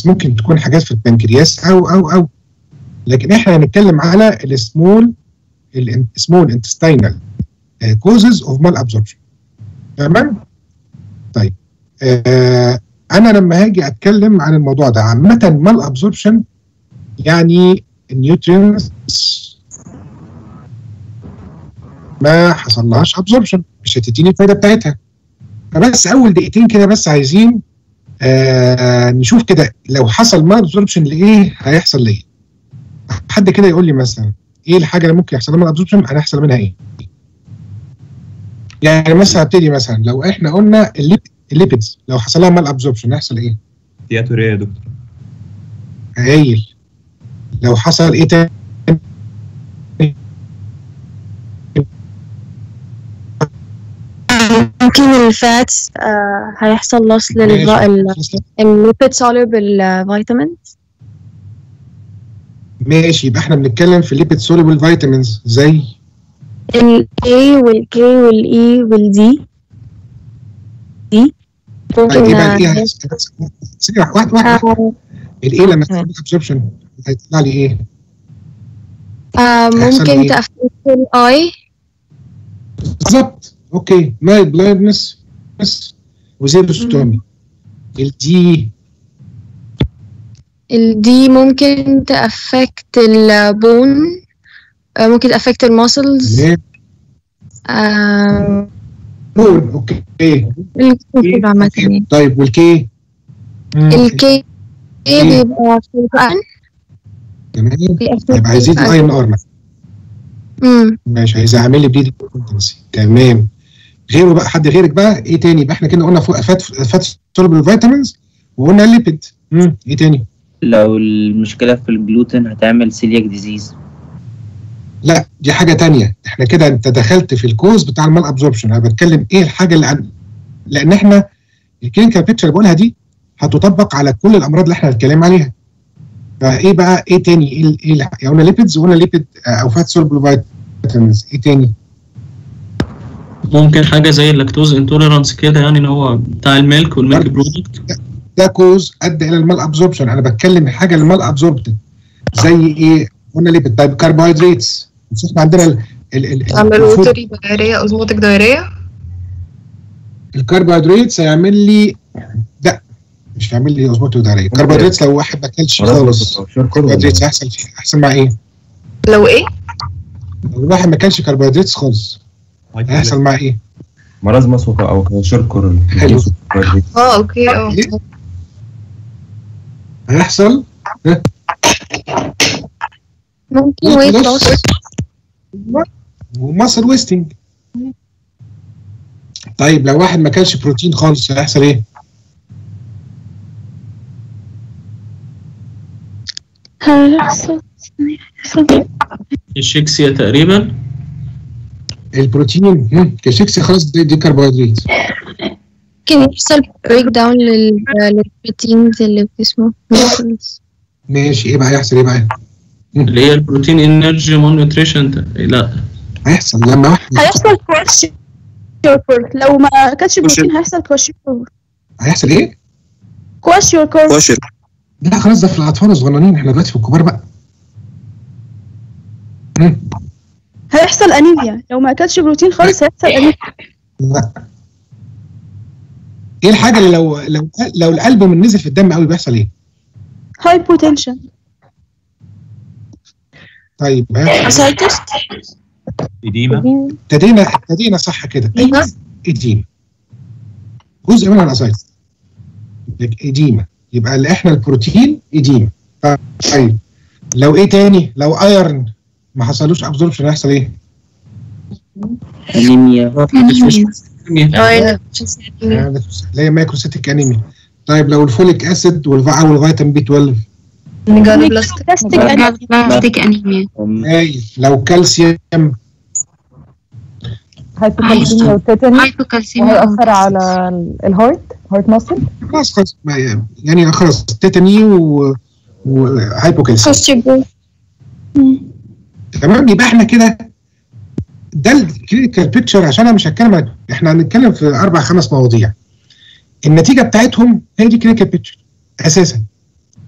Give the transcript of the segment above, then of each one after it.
بس ممكن تكون حاجات في البنكرياس او او او لكن احنا هنتكلم على السمول السمول انتستينال كوزز اوف مال ابزوربشن تمام طيب آه انا لما هاجي اتكلم عن الموضوع ده عامه مال ابزوربشن يعني النيوترينز ما حصلهاش ابزوربشن مش هتديني الفايده بتاعتها فبس اول دقيقتين كده بس عايزين آه نشوف كده لو حصل مال ابزوربشن لايه هيحصل ليه حد كده يقول لي مثلا ايه الحاجه اللي ممكن يحصل لها مال ابزوربشن هنحصل منها ايه يعني مثلا هبتدي مثلا لو احنا قلنا الليبيدز لو حصل لها مال ابزوربشن هيحصل ايه تياتوريا يا دكتور هايل لو حصل ايه تاني ممكن الفاتس آه هيحصل لوس للليبيد soluble فيتامينز ماشي يبقى احنا بنتكلم في الليبيد سوليبل فيتامينز زي ال A وال K وال E وال D دي طيب ممكن يبقى الايه آه، هيحصل ثانية واحدة واحدة واحدة آه، الايه لما تعمل ابزوربشن هيطلع لي ايه؟ آه، هيحصل ممكن إيه؟ تأفكت الاي بالظبط اوكي نايت بلايندنس بس وزيروستومي الدي الدي ممكن تأفكت البون آه، ممكن تأفكت الماسلز بون اوكي الكتب عامة يعني. طيب والكي مم. الكي بيبقى في البقن تمام بيأفكت يبقى هيزيد البقن. الاي ان ار مثلا مم. ماشي هيعمل لي بليدنج كونتنسي تمام غيره بقى حد غيرك بقى ايه تاني يبقى احنا كده قلنا فوق فات فات سولبل فيتامينز وقلنا الليبيد مم. ايه تاني لو المشكلة في الجلوتين هتعمل سيلياك ديزيز لا دي حاجه تانية احنا كده انت دخلت في الكوز بتاع المال ابزوربشن انا بتكلم ايه الحاجه اللي عن... لان احنا الكلينيكال بيكتشر اللي بقولها دي هتطبق على كل الامراض اللي احنا هنتكلم عليها فايه بقى ايه تاني ايه ايه اللي- يعني قلنا ليبيدز وقلنا ليبيد او فات سولبل فيتامينز ايه تاني ممكن حاجه زي اللاكتوز انتوليرانس كده يعني ان هو بتاع الميلك والميلك برودكت ده كوز ادى الى المال ابزوربشن انا بتكلم حاجه المال ابزوربشن زي ايه قلنا ليبيد طيب كربوهيدراتس مش احنا عندنا ال ال ال تعمل الفود- ووتري دايرية اوزموتيك دايرية الكربوهيدرات هيعمل لي لا مش هيعمل لي اوزموتيك دايريا الكربوهيدرات لو واحد ما اكلش خالص الكربوهيدرات هيحصل فيه هيحصل مع ايه؟ لو ايه؟ لو الواحد ما اكلش كربوهيدرات خالص هيحصل مع ايه؟ مرازمس وك- او شركر حلو. اه اوكي اه إيه؟ هيحصل ها؟ ممكن weight ويت loss. لوس وماسل ويستنج طيب لو واحد ما اكلش بروتين خالص هيحصل ايه؟ هيحصل الشيكسيا تقريبا البروتين هم، كشيكسي خلاص دي, دي كربوهيدرات ممكن يحصل بريك داون للبروتينز اللي في جسمه muscles. ماشي ايه بقى هيحصل ايه بقى؟ اللي هي البروتين انرجي مون نيوتريشن لا هيحصل لما واحد هيحصل كواشيور كورت لو ما اكلش بروتين هيحصل كواشيور كورت هيحصل ايه؟ كواشيور كورت لا خلاص ده في الاطفال الصغننين احنا دلوقتي في الكبار بقى هم، هيحصل انيميا لو ما اكلش بروتين خالص هيحصل انيميا لا ايه الحاجه اللي لو لو لو القلب من نزل في الدم قوي بيحصل ايه؟ هايبوتنشن طيب ها اسايتس إديمة ابتدينا ابتدينا صح كده ايوه اديمه جزء منها الاسايتس اديمه يبقى اللي احنا البروتين اديمه طيب لو ايه تاني لو ايرن ما حصلوش ابزوربشن هيحصل ايه؟ انيميا اللي هي مايكروسيتيك انيميا طيب لو الفوليك اسيد والفا والفيتامين بي 12 ميجالوبلاستيك بلاستيك انيميا هايل لو كالسيوم هايبوكالسيميا وتيتاني هايبوكالسيميا وهيأثر على ال- الهارت هارت ماسل خلاص خلاص ما- يعني خلاص تيتاني و وهايبوكالسيوم تمام يبقى احنا كده ده الكلينيكال بيكتشر عشان انا مش هتكلم عن احنا هنتكلم في اربع خمس مواضيع النتيجه بتاعتهم هي دي كلينيكال بيكتشر اساسا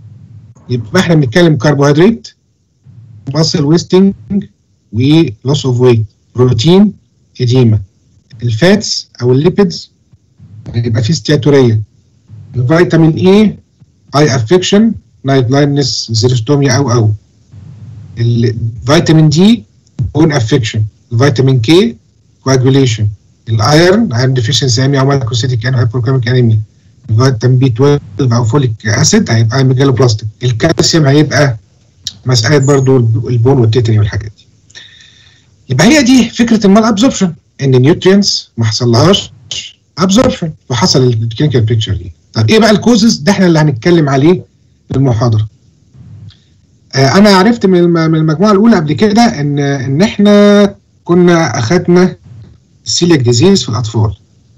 يبقى احنا بنتكلم كربوهيدرات ماسل ويستنج ولوس اوف ويت بروتين اديما الفاتس او الليبيدز هيبقى فيه ستياتوريه الفيتامين اي اي افكشن نايت بلايندنس زيروستوميا او او الفيتامين دي بون افكشن الفيتامين كي كواجوليشن الايرون ايرون ديفيشنسي انيميا او مايكروسيتيك انو هايبوكاميك انيميا الفيتامين بي 12 او فوليك اسيد هيبقى ميجالوبلاستيك الكالسيوم هيبقى مساله برضو البون والتيتاني والحاجات دي يبقى هي دي فكره المال ابزوربشن ان النيوترينز ما حصلهاش ابزوربشن وحصل الكلينيكال بيكتشر دي طب ايه بقى الكوزز ده احنا اللي هنتكلم عليه في المحاضره آه انا عرفت من الم- من المجموعه الاولى قبل كده ان ان احنا كنا اخدنا السيليك ديزيز في الاطفال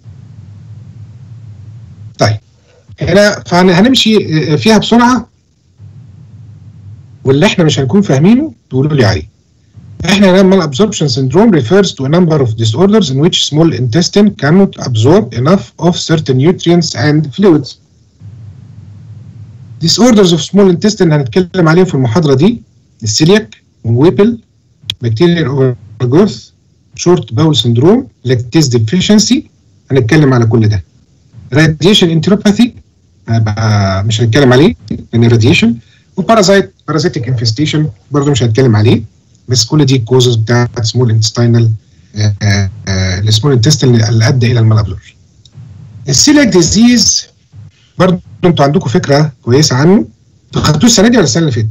طيب هنا فهنمشي آه، فيها بسرعه واللي احنا مش هنكون فاهمينه تقولوا لي عليه احنا لما absorption syndrome refers to a number of disorders in which small intestine cannot absorb enough of certain nutrients and fluids. Disorders of small intestine هنتكلم عليهم في المحاضرة دي السيلياك ويبل bacterial overgrowth short bowel syndrome lactase deficiency هنتكلم على كل ده. radiation enteropathy هبقى مش هنتكلم عليه لان radiation وبارازايت parasitic infestation برضه مش هنتكلم عليه بس كل دي الكوزز بتاعت سمول انتستينال السمول انتستين اللي ادى الى المالابزوربشن. السيلياك ديزيز برضه انتوا عندكم فكره كويسه عنه انتوا خدتوه السنه دي ولا السنه اللي فاتت؟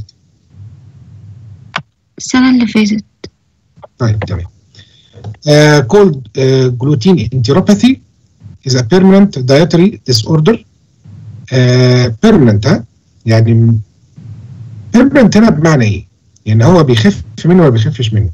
السنة اللي فاتت طيب تمام. Uh, called uh, gluten enteropathy is a permanent dietary disorder. Uh, permanent ها؟ يعني permanent هنا بمعنى ايه؟ يعني هو بيخف منه ولا بيخفش منه؟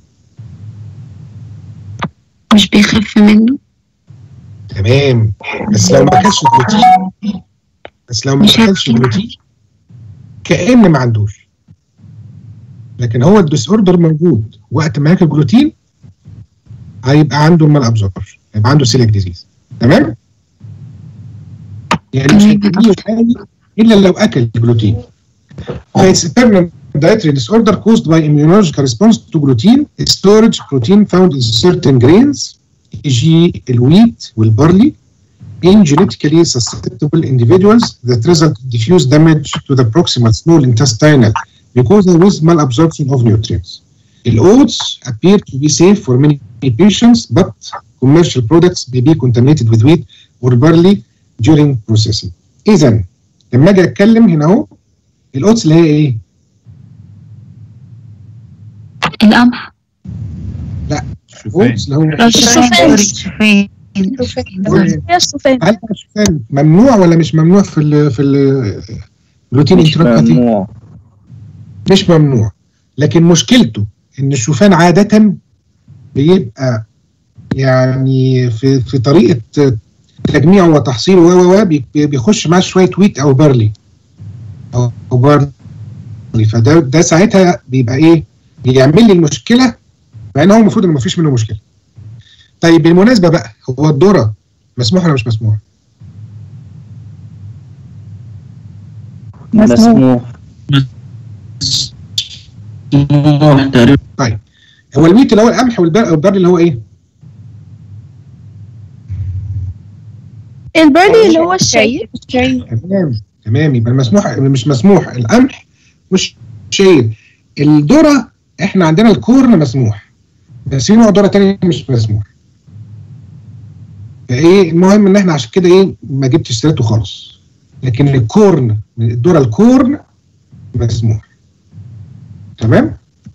مش بيخف منه تمام بس لو ما اكلش جلوتين بس لو ما مش اكلش هاكل. جلوتين كأن ما عندوش لكن هو الديس اوردر موجود وقت ما ياكل جلوتين هيبقى عنده المال ابزوربشن هيبقى عنده سيليك ديزيز تمام يعني مش تمام. هيجيله حاجه الا لو اكل جلوتين It's a permanent dietary disorder caused by immunological response to gluten, storage protein found in certain grains, e.g. الويت والبارلي, in genetically susceptible individuals that result in diffuse damage to the proximal small intestinal mucosa with malabsorption of nutrients. The oats appear to be safe for many patients, but commercial products may be contaminated with wheat or barley during processing. إذا لما أجي أتكلم هنا أهو الأوتس اللي هي إيه؟ القمح الأوتس اللي هو الشوفان شوفان هي الشوفان هل الشوفان ممنوع ولا مش ممنوع في ال في الجلوتين مش انتروباثي؟ ممنوع مش ممنوع لكن مشكلته ان الشوفان عاده بيبقى يعني في في طريقه تجميعه وتحصيله و و و بي- بيخش معاه شويه ويت او بارلي او أو بارلي فده ده ساعتها بيبقى ايه؟ بيعمل لي المشكله مع ان هو المفروض ان مفيش منه مشكله. طيب بالمناسبه بقى هو الذره مسموح ولا مش مسموح؟ مسموح مسموح مسموح تقريبا هو الويت اللي هو القمح والبر- والبرلي اللي هو ايه؟ البردي اللي هو الشاي تمام تمام يبقى المسموح مش مسموح القمح مش شيء الذره احنا عندنا الكورن مسموح بس في نوع ذره تاني مش مسموح فايه المهم ان احنا عشان كده ايه ما جبتش سيرته خالص لكن الكورن الذره الكورن مسموح تمام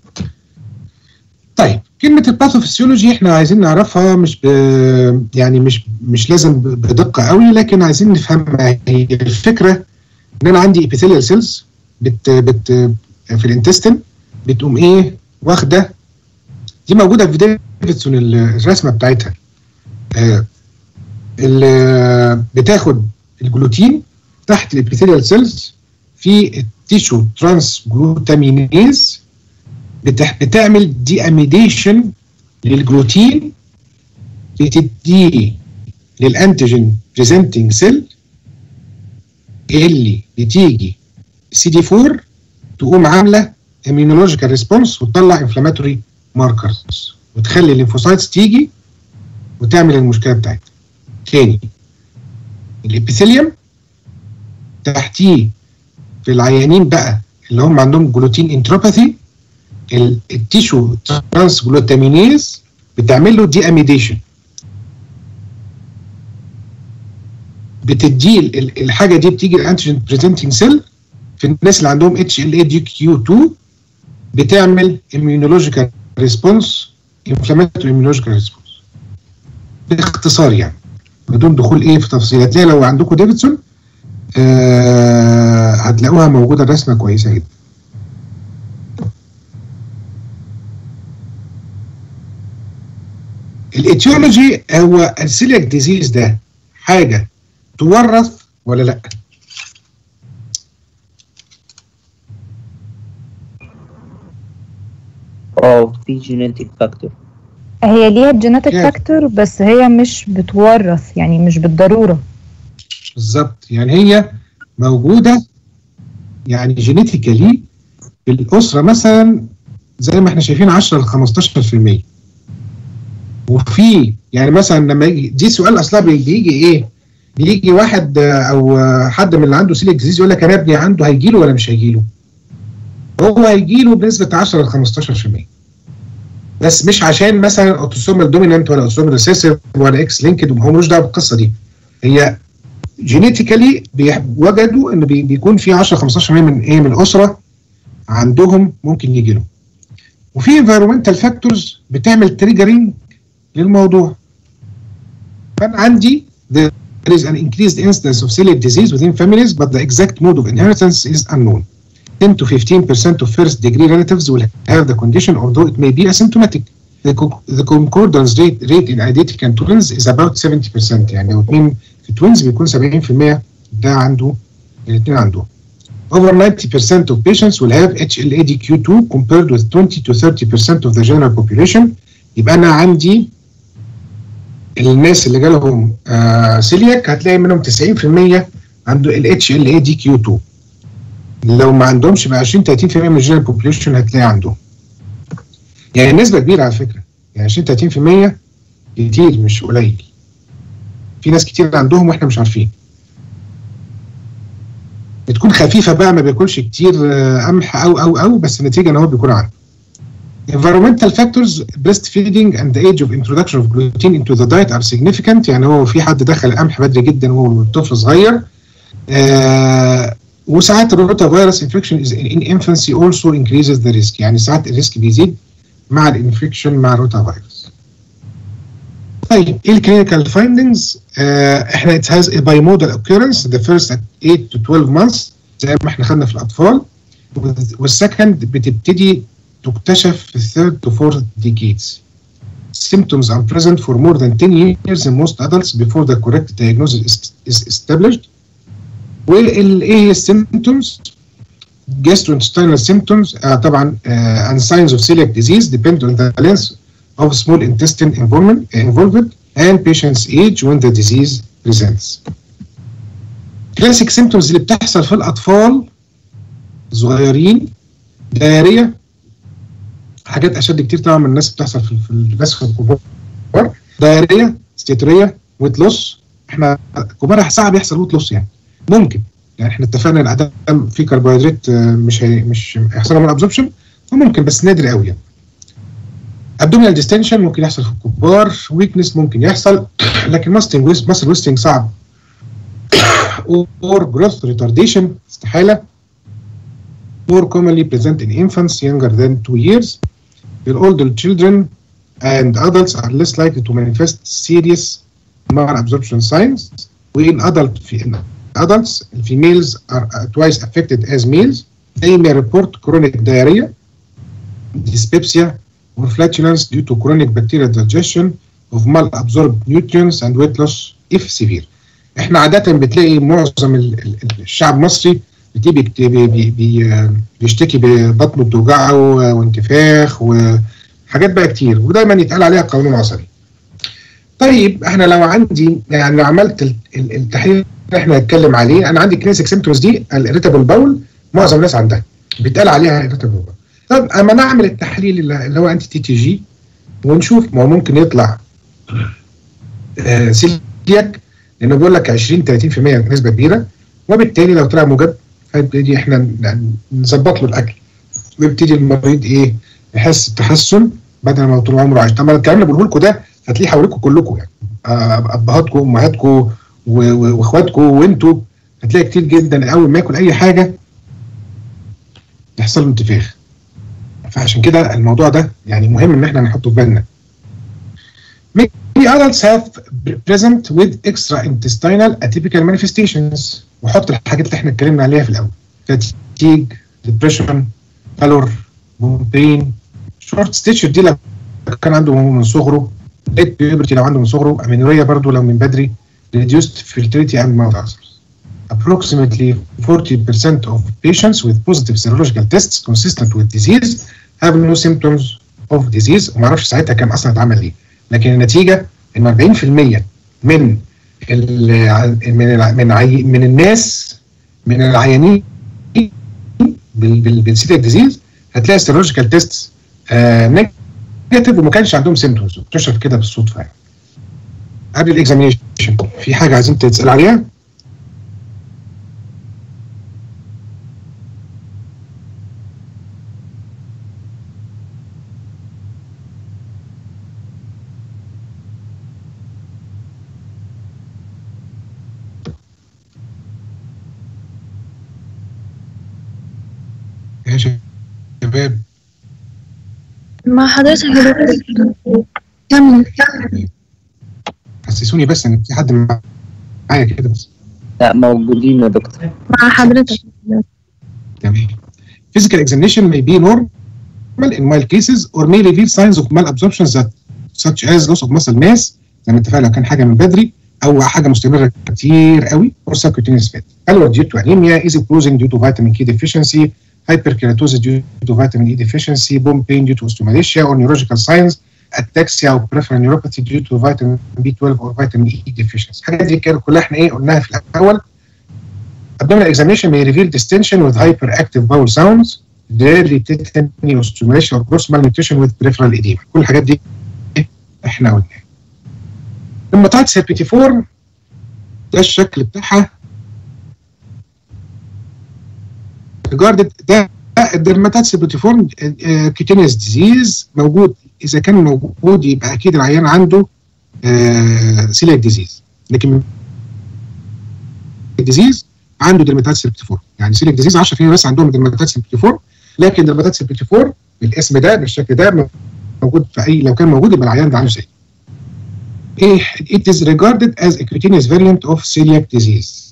طيب كلمة الباثوفيسيولوجي احنا عايزين نعرفها مش ب... يعني مش مش لازم ب- بدقة قوي لكن عايزين نفهمها هي الفكرة ان انا عندي epithelial cells بت بت في الانتستين بتقوم ايه واخدة دي موجودة في ديفيدسون ال- الرسمة بتاعتها آه ال- بتاخد الجلوتين تحت الابيثيليال سيلز في التيشو ترانس جلوتامينيز بتح- بتعمل دي اميديشن للجلوتين بتديه للانتيجين بريزنتنج سيل اللي بتيجي سي دي 4 تقوم عامله immunological ريسبونس وتطلع انفلاماتوري ماركرز وتخلي الليمفوسايتس تيجي وتعمل المشكله بتاعتها. تاني الابيثيليوم تحتيه في العيانين بقى اللي هم عندهم جلوتين انتروباثي التيشو ترانس جلوتامينيز بتعمل له دي اميديشن بتديه ال- الحاجه دي بتيجي الانتيجين بريزنتنج سيل في الناس اللي عندهم اتش ال اي دي كيو 2 بتعمل immunological ريسبونس انفلاماتوري immunological ريسبونس باختصار يعني بدون دخول ايه في تفصيل هتلاقي لو عندكم ديفيدسون آه هتلاقوها موجوده رسمه كويسه جدا الاتيولوجي هو السيلياك ديزيز ده حاجه تورث ولا لا؟ اه في جينيتك فاكتور هي ليها جينيتك Yeah. فاكتور بس هي مش بتورث يعني مش بالضروره بالظبط يعني هي موجوده يعني جينيتيكالي في الاسره مثلا زي ما احنا شايفين 10 ل 15% وفي يعني مثلا لما يجي دي سؤال اصلا بي- بيجي ايه؟ بيجي واحد آه، او آه، حد من اللي عنده سيليك ديزيز يقول لك انا ابني عنده هيجي له ولا مش هيجي له؟ هو هيجي له بنسبه 10 ل 15% بس مش عشان مثلا اوتوسومال دومينانت ولا اوتوسومال ريسيسيف ولا اكس لينكد هو ملوش دعوه بالقصه دي هي جينيتيكالي وجدوا ان بي- بيكون في 10 15% من ايه من الاسره عندهم ممكن يجي له وفي انفيرومنتال فاكتورز بتعمل تريجرنج للموضوع فانا عندي there is an increased incidence of celiac disease within families but the exact mode of inheritance is unknown 10 to 15% of first degree relatives will have the condition although it may be asymptomatic the, co- the concordance rate, rate in eidetic and twins is about 70% يعني لو اتنين في twins بيكون 70% ده عنده الاثنين عندهم Over 90% of patients will have HLA-DQ2 compared with 20 to 30% of the general population. يبقى أنا عندي الناس اللي جالهم آه سيلياك هتلاقي منهم 90% عنده ال HLA-DQ2. لو ما عندهمش بقى 20 30% من الجنرال population هتلاقي عندهم. يعني نسبة كبيرة على فكرة. يعني 20 30% كتير مش قليل. في ناس كتير عندهم واحنا مش عارفين. بتكون خفيفه بقى ما بياكلش كتير آه، قمح او او او بس النتيجه ان هو بيكون عنده. Environmental factors breastfeeding and the age of introduction of gluten into the diet are significant يعني هو في حد دخل القمح بدري جدا وهو طفل صغير آه وساعات الروتا فيروس انفكشن in infancy also increases the risk يعني ساعات الريسك بيزيد مع الانفكشن مع الروتا فيروس. طيب ايه الكلينيكال فايندنجز؟ احنا it has a bimodal occurrence the first at 8 to 12 months زي ما احنا خدنا في الاطفال والسكند بتبتدي تكتشف في الثيرد to fourth decades. Symptoms are present for more than 10 years in most adults before the correct diagnosis is, is established. وايه هي السيمتومز؟ gastrointestinal symptoms uh, طبعا uh, and signs of celiac disease depend on the length of small intestine involvement, involved and patient's age when the disease presents. كلاسيك symptoms اللي بتحصل في الأطفال صغيرين دايرية حاجات أشد كتير طبعا من الناس بتحصل في, في الناس في الكبار دايرية ستيترية ويت لوس احنا كبار صعب يحصل ويت لوس يعني ممكن يعني احنا اتفقنا ان ادم في كربوهيدرات آه، مش هي مش هيحصل له ابزوربشن فممكن بس نادر قوي يعني ابدومينال ديستنشن ممكن يحصل في الكبار ويكنس ممكن يحصل لكن ماستنج ماسل ويستنج صعب اور جروث ريتارديشن استحاله more commonly present in infants younger than 2 years the older children and adults are less likely to manifest serious malabsorption signs in adult in adults females are uh, twice affected as males they may report chronic diarrhea dyspepsia or flatulence due to chronic bacterial digestion of malabsorbed nutrients and weight loss if severe. احنا عادة بتلاقي معظم ال- ال- الشعب المصري بتلاقيه بيكت- بي بي بي بيشتكي ببطنه بتوجعه وانتفاخ وحاجات بقى كتير ودايما يتقال عليها قولون عصبي. طيب احنا لو عندي يعني لو عملت ال- ال- التحليل اللي احنا هنتكلم عليه انا عندي كلاسيك سيمتومز دي الاريتابل باول معظم الناس عندها بيتقال عليها irritable طب اما نعمل التحليل اللي اللي هو انتي تي تي جي ونشوف ما هو ممكن يطلع آه سيلياك لانه بيقول لك 20 30% نسبه كبيره وبالتالي لو طلع موجب فيبتدي احنا ن- نظبط له الاكل ويبتدي المريض ايه يحس بتحسن بدل ما هو طول عمره عايش طبعا الكلام اللي بقوله لكم ده هتلاقيه حواليكم كلكم يعني آه، ابهاتكم وامهاتكم و- و- واخواتكم وانتوا هتلاقي كتير جدا اول ما ياكل اي حاجه يحصل له انتفاخ فعشان كده الموضوع ده يعني مهم ان احنا نحطه في بالنا Many adults have present with extra-intestinal atypical manifestations وحط الحاجات اللي احنا اتكلمنا عليها في الاول fatigue, depression, color, pain, short stature دي لو كان عنده من صغره late puberty لو عنده من صغره amenorrhea برضو لو من بدري reduced fertility and mouth ulcers. Approximately 40% of patients with positive serological tests consistent with disease have no symptoms of disease وما اعرفش ساعتها كان اصلا اتعمل ليه لكن النتيجه ان 40% من ال من ال من, عي من الناس من العيانين بالسيتيك ديزيز هتلاقي السيرولوجيكال تيست نيجاتيف وما كانش عندهم سيمتومز اكتشف كده بالصدفه يعني قبل الاكزامينشن في حاجه عايزين تسال عليها يا شباب مع حضرتك يا دكتور كمل حسسوني بس ان في حد معايا كده بس لا موجودين يا دكتور مع حضرتك تمام physical examination may be normal in mild cases or may reveal signs of malabsorption that such as loss of muscle mass زي ما اتفقنا لو كان حاجه من بدري او حاجه مستمره كتير قوي or subcutaneous fat pallor due to anemia easy bruising due to vitamin K deficiency hyperkeratosis due to vitamin E deficiency bone pain due to osteomalacia or neurological signs ataxia or peripheral neuropathy due to vitamin B12 or vitamin E deficiency الحاجات دي كده كلها احنا ايه قلناها في الاول abdominal examination may reveal distension with hyperactive bowel sounds rarely tetany or stimulation or gross malnutrition with peripheral edema كل الحاجات دي احنا قلناها الماتايتس هيربيتيفورم ده الشكل بتاعها regarded ده الدرماتايتس هيربيتيفورم كيتينيوس ديزيز موجود اذا كان موجود يبقى اكيد العيان عنده سيليك ديزيز لكن الديزيز عنده درماتايتس هيربيتيفورم يعني سيليك ديزيز 10% بس عندهم درماتايتس هيربيتيفورم لكن درماتايتس هيربيتيفورم بالاسم ده بالشكل ده موجود في اي لو كان موجود يبقى العيان ده عنده سيليك ايه it is regarded as a cutaneous variant of celiac disease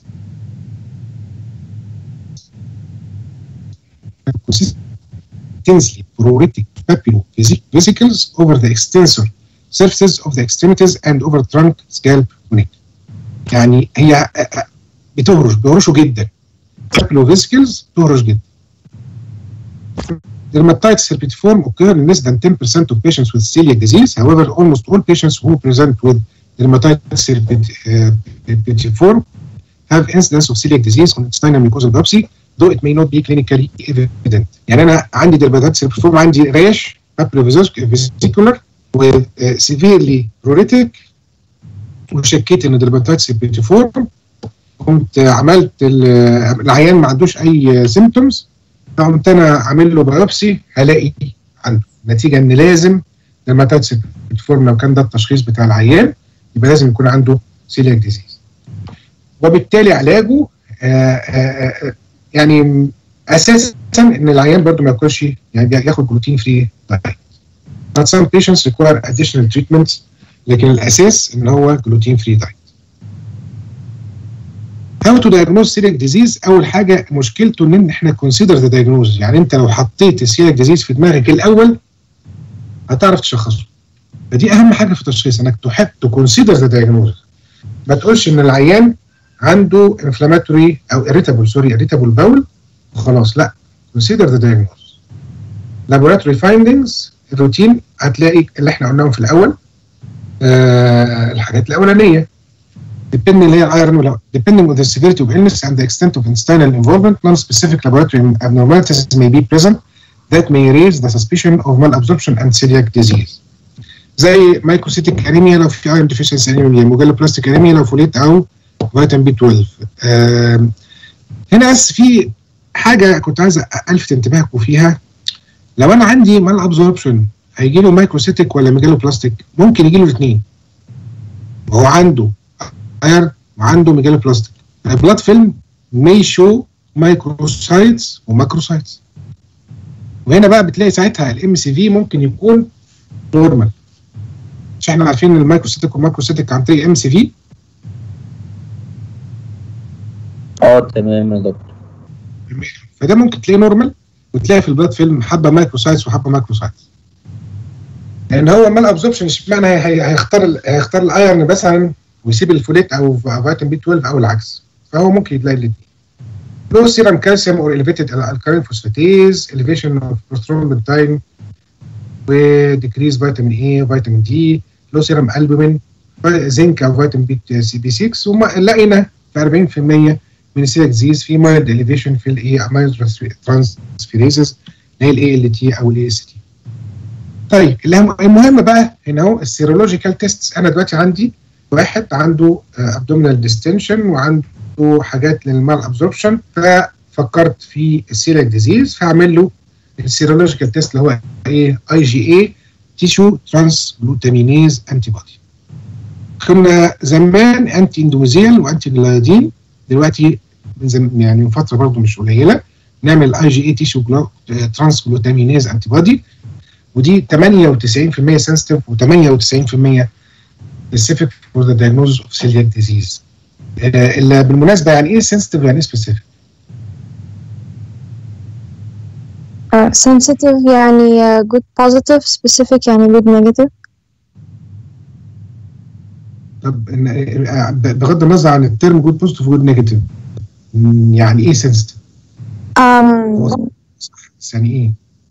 consistently pruritic papillovesicles over the extensor surfaces of the extremities and over trunk, scalp neck. يعني هي بتهرش بيهرشوا جدا papillovesicles بتهرش جدا Dermatitis herpetiform occur in less than 10% of patients with celiac disease. However, almost all patients who present with dermatitis herpetiform have incidence of celiac disease on intestinal mucosal biopsy, though it may not be clinically evident. يعني أنا عندي dermatitis herpetiform عندي rash papillovesicular و severely pruritic وشكيت ان dermatitis herpetiform قمت عملت العيان ما عندوش اي سيمتومز فقمت انا عامل له بايوبسي هلاقي عنده نتيجه ان لازم dermatitis herpetiform لو كان ده التشخيص بتاع العيان يبقى لازم يكون عنده celiac disease وبالتالي علاجه آآ آآ يعني اساسا ان العيان برضو ما ياكلش يعني ياخد جلوتين فري دايت but some patients require additional treatments لكن الاساس ان هو جلوتين فري دايت How to diagnose celiac disease اول حاجه مشكلته ان احنا consider the diagnosis يعني انت لو حطيت السيليك ديزيز في دماغك الاول هتعرف تشخصه فدي اهم حاجه في التشخيص انك تحب تكونسيدر ذا diagnosis ما تقولش ان العيان عنده inflammatory او irritable سوري irritable bowel وخلاص لا consider the diagnosis laboratory findings الروتين هتلاقي اللي احنا قلناهم في الاول آه الحاجات الاولانيه depending اللي هي الايرون ولا depending on the severity of illness and the extent of intestinal involvement non-specific laboratory abnormalities may be present that may raise the suspicion of malabsorption and celiac disease زي مايكروسيتيك انيميا لو في ايرون ديفيشنسي انيميا موجالوبلاستيك انيميا لو فوليت او فيتامين بي 12 آم، هنا بس في حاجه كنت عايز الفت انتباهكم فيها لو انا عندي مال ابزوربشن هيجي له مايكروسيتيك ولا ميجالوبلاستيك ممكن يجي له الاثنين هو عنده ايرن وعنده ميجالوبلاستيك البلاد فيلم may show مايكروسايتس وماكروسايتس وهنا بقى بتلاقي ساعتها الام سي في ممكن يكون نورمال مش احنا عارفين ان المايكروسيتيك والماكروسيتيك عن طريق ام سي في اه تمام يا دكتور فده ممكن تلاقيه نورمال وتلاقي في البلاد فيلم حبه مايكروسايتس وحبه مايكروسايتس لان هو مال ابزوربشن اشمعنى هي- هي- هيختار ال- هيختار الايرن مثلا ويسيب الفوليت او فيتامين بي 12 او العكس فهو ممكن يلاقي الاثنين لو سيرم كالسيوم اور اليفيتد الكالين فوسفاتيز اليفيشن اوف بروسترومبنتاين وديكريز فيتامين اي وفيتامين دي لو سيرم البومين زنك او فيتامين بي سي بي 6 وما لقينا في 40% من السيلك ديزيز في مايلد اليفيشن في الاي امينو ترانسفيريزز اللي هي الاي ال تي او الاي اس تي طيب الهم- المهم بقى هنا اهو السيرولوجيكال تيست انا دلوقتي عندي واحد عنده ابدومينال ديستنشن وعنده حاجات للمال ابزوربشن ففكرت في السيلك ديزيز فاعمل له السيرولوجيكال تيست اللي هو ايه اي جي اي تيشو ترانس جلوتامينيز انتي بودي كنا زمان انتي اندوميزيال وانتي جلايدين دلوقتي من زم يعني من فتره برضه مش قليله نعمل اي جي اي تيشو ترانس جلوتامينيز انتي بودي ودي 98% سنسيتيف و98% specific for the diagnosis of celiac disease. آه، اللي بالمناسبه يعني ايه sensitive يعني ايه specific؟ Uh, sensitive يعني uh, good positive specific يعني good negative طب إن- آه، بغض النظر عن الترم جود بوزيتيف وجود نيجاتيف يعني ايه sensitive؟ um, يعني ايه؟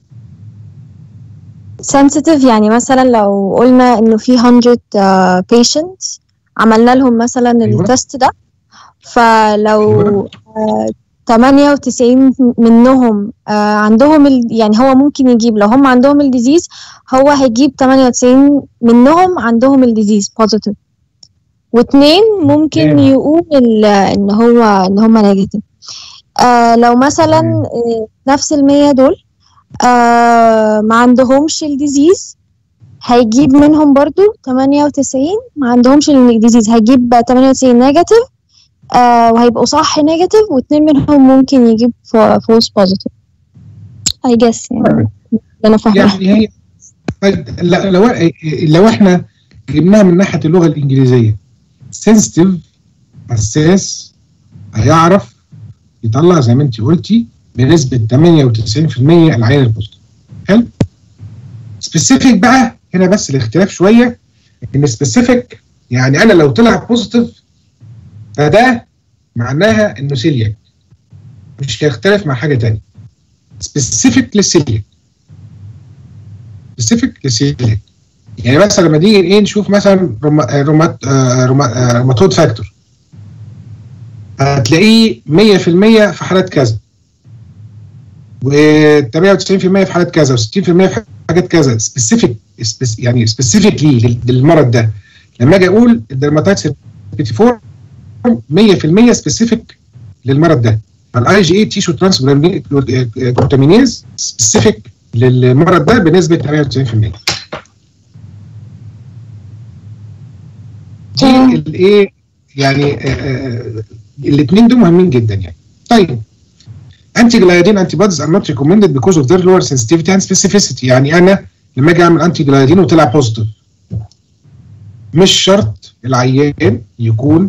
sensitive يعني مثلا لو قلنا انه في 100 uh, patients عملنا لهم مثلا أيوة. التست ده فلو أيوة. آه 98 منهم آه عندهم ال... يعني هو ممكن يجيب لو هم عندهم الديزيز هو هيجيب 98 منهم عندهم الديزيز بوزيتيف واثنين ممكن تمام. يقول ال- ان هو ان هم نيجاتيف آه لو مثلا تمام. آه نفس المية دول آه ما عندهمش الديزيز هيجيب منهم برضو 98 ما عندهمش الديزيز هيجيب 98 نيجاتيف آه وهيبقوا صح نيجاتيف واثنين منهم ممكن يجيب فولس بوزيتيف اي جس يعني تمام. اللي انا فاهمه يعني هي طيب لا- لو لو احنا جبناها من ناحيه اللغه الانجليزيه sensitive حساس هيعرف يطلع زي ما انت قلتي بنسبه 98% العين البوزيتيف حلو سبيسيفيك بقى هنا بس الاختلاف شويه ان سبيسيفيك يعني انا لو طلع بوزيتيف فده معناها انه سيلياك مش هيختلف مع حاجه تانية سبيسيفيك للسيلياك سبيسيفيك للسيلياك يعني مثلا لما نيجي ايه نشوف مثلا روما- آه، رومات آه، روما- آه، روماتويد فاكتور هتلاقيه 100% في حالات كذا و98% في حالات كذا و60% في حاجات كذا سبيسيفيك يعني سبيسيفيكلي للمرض ده لما اجي اقول الدرماتايتس 54 100% سبيسيفيك للمرض ده فالاي جي اي تيشو ترانس جلوتامينيز سبيسيفيك للمرض ده بنسبه 98% دي الايه يعني الاثنين دول مهمين جدا يعني طيب انتي جلايدين انتي بوديز ار نوت ريكومندد بيكوز اوف ذير لور سنسيتيفيتي اند سبيسيفيسيتي يعني انا لما اجي اعمل انتي جلايدين وطلع بوزيتيف مش شرط العيان يكون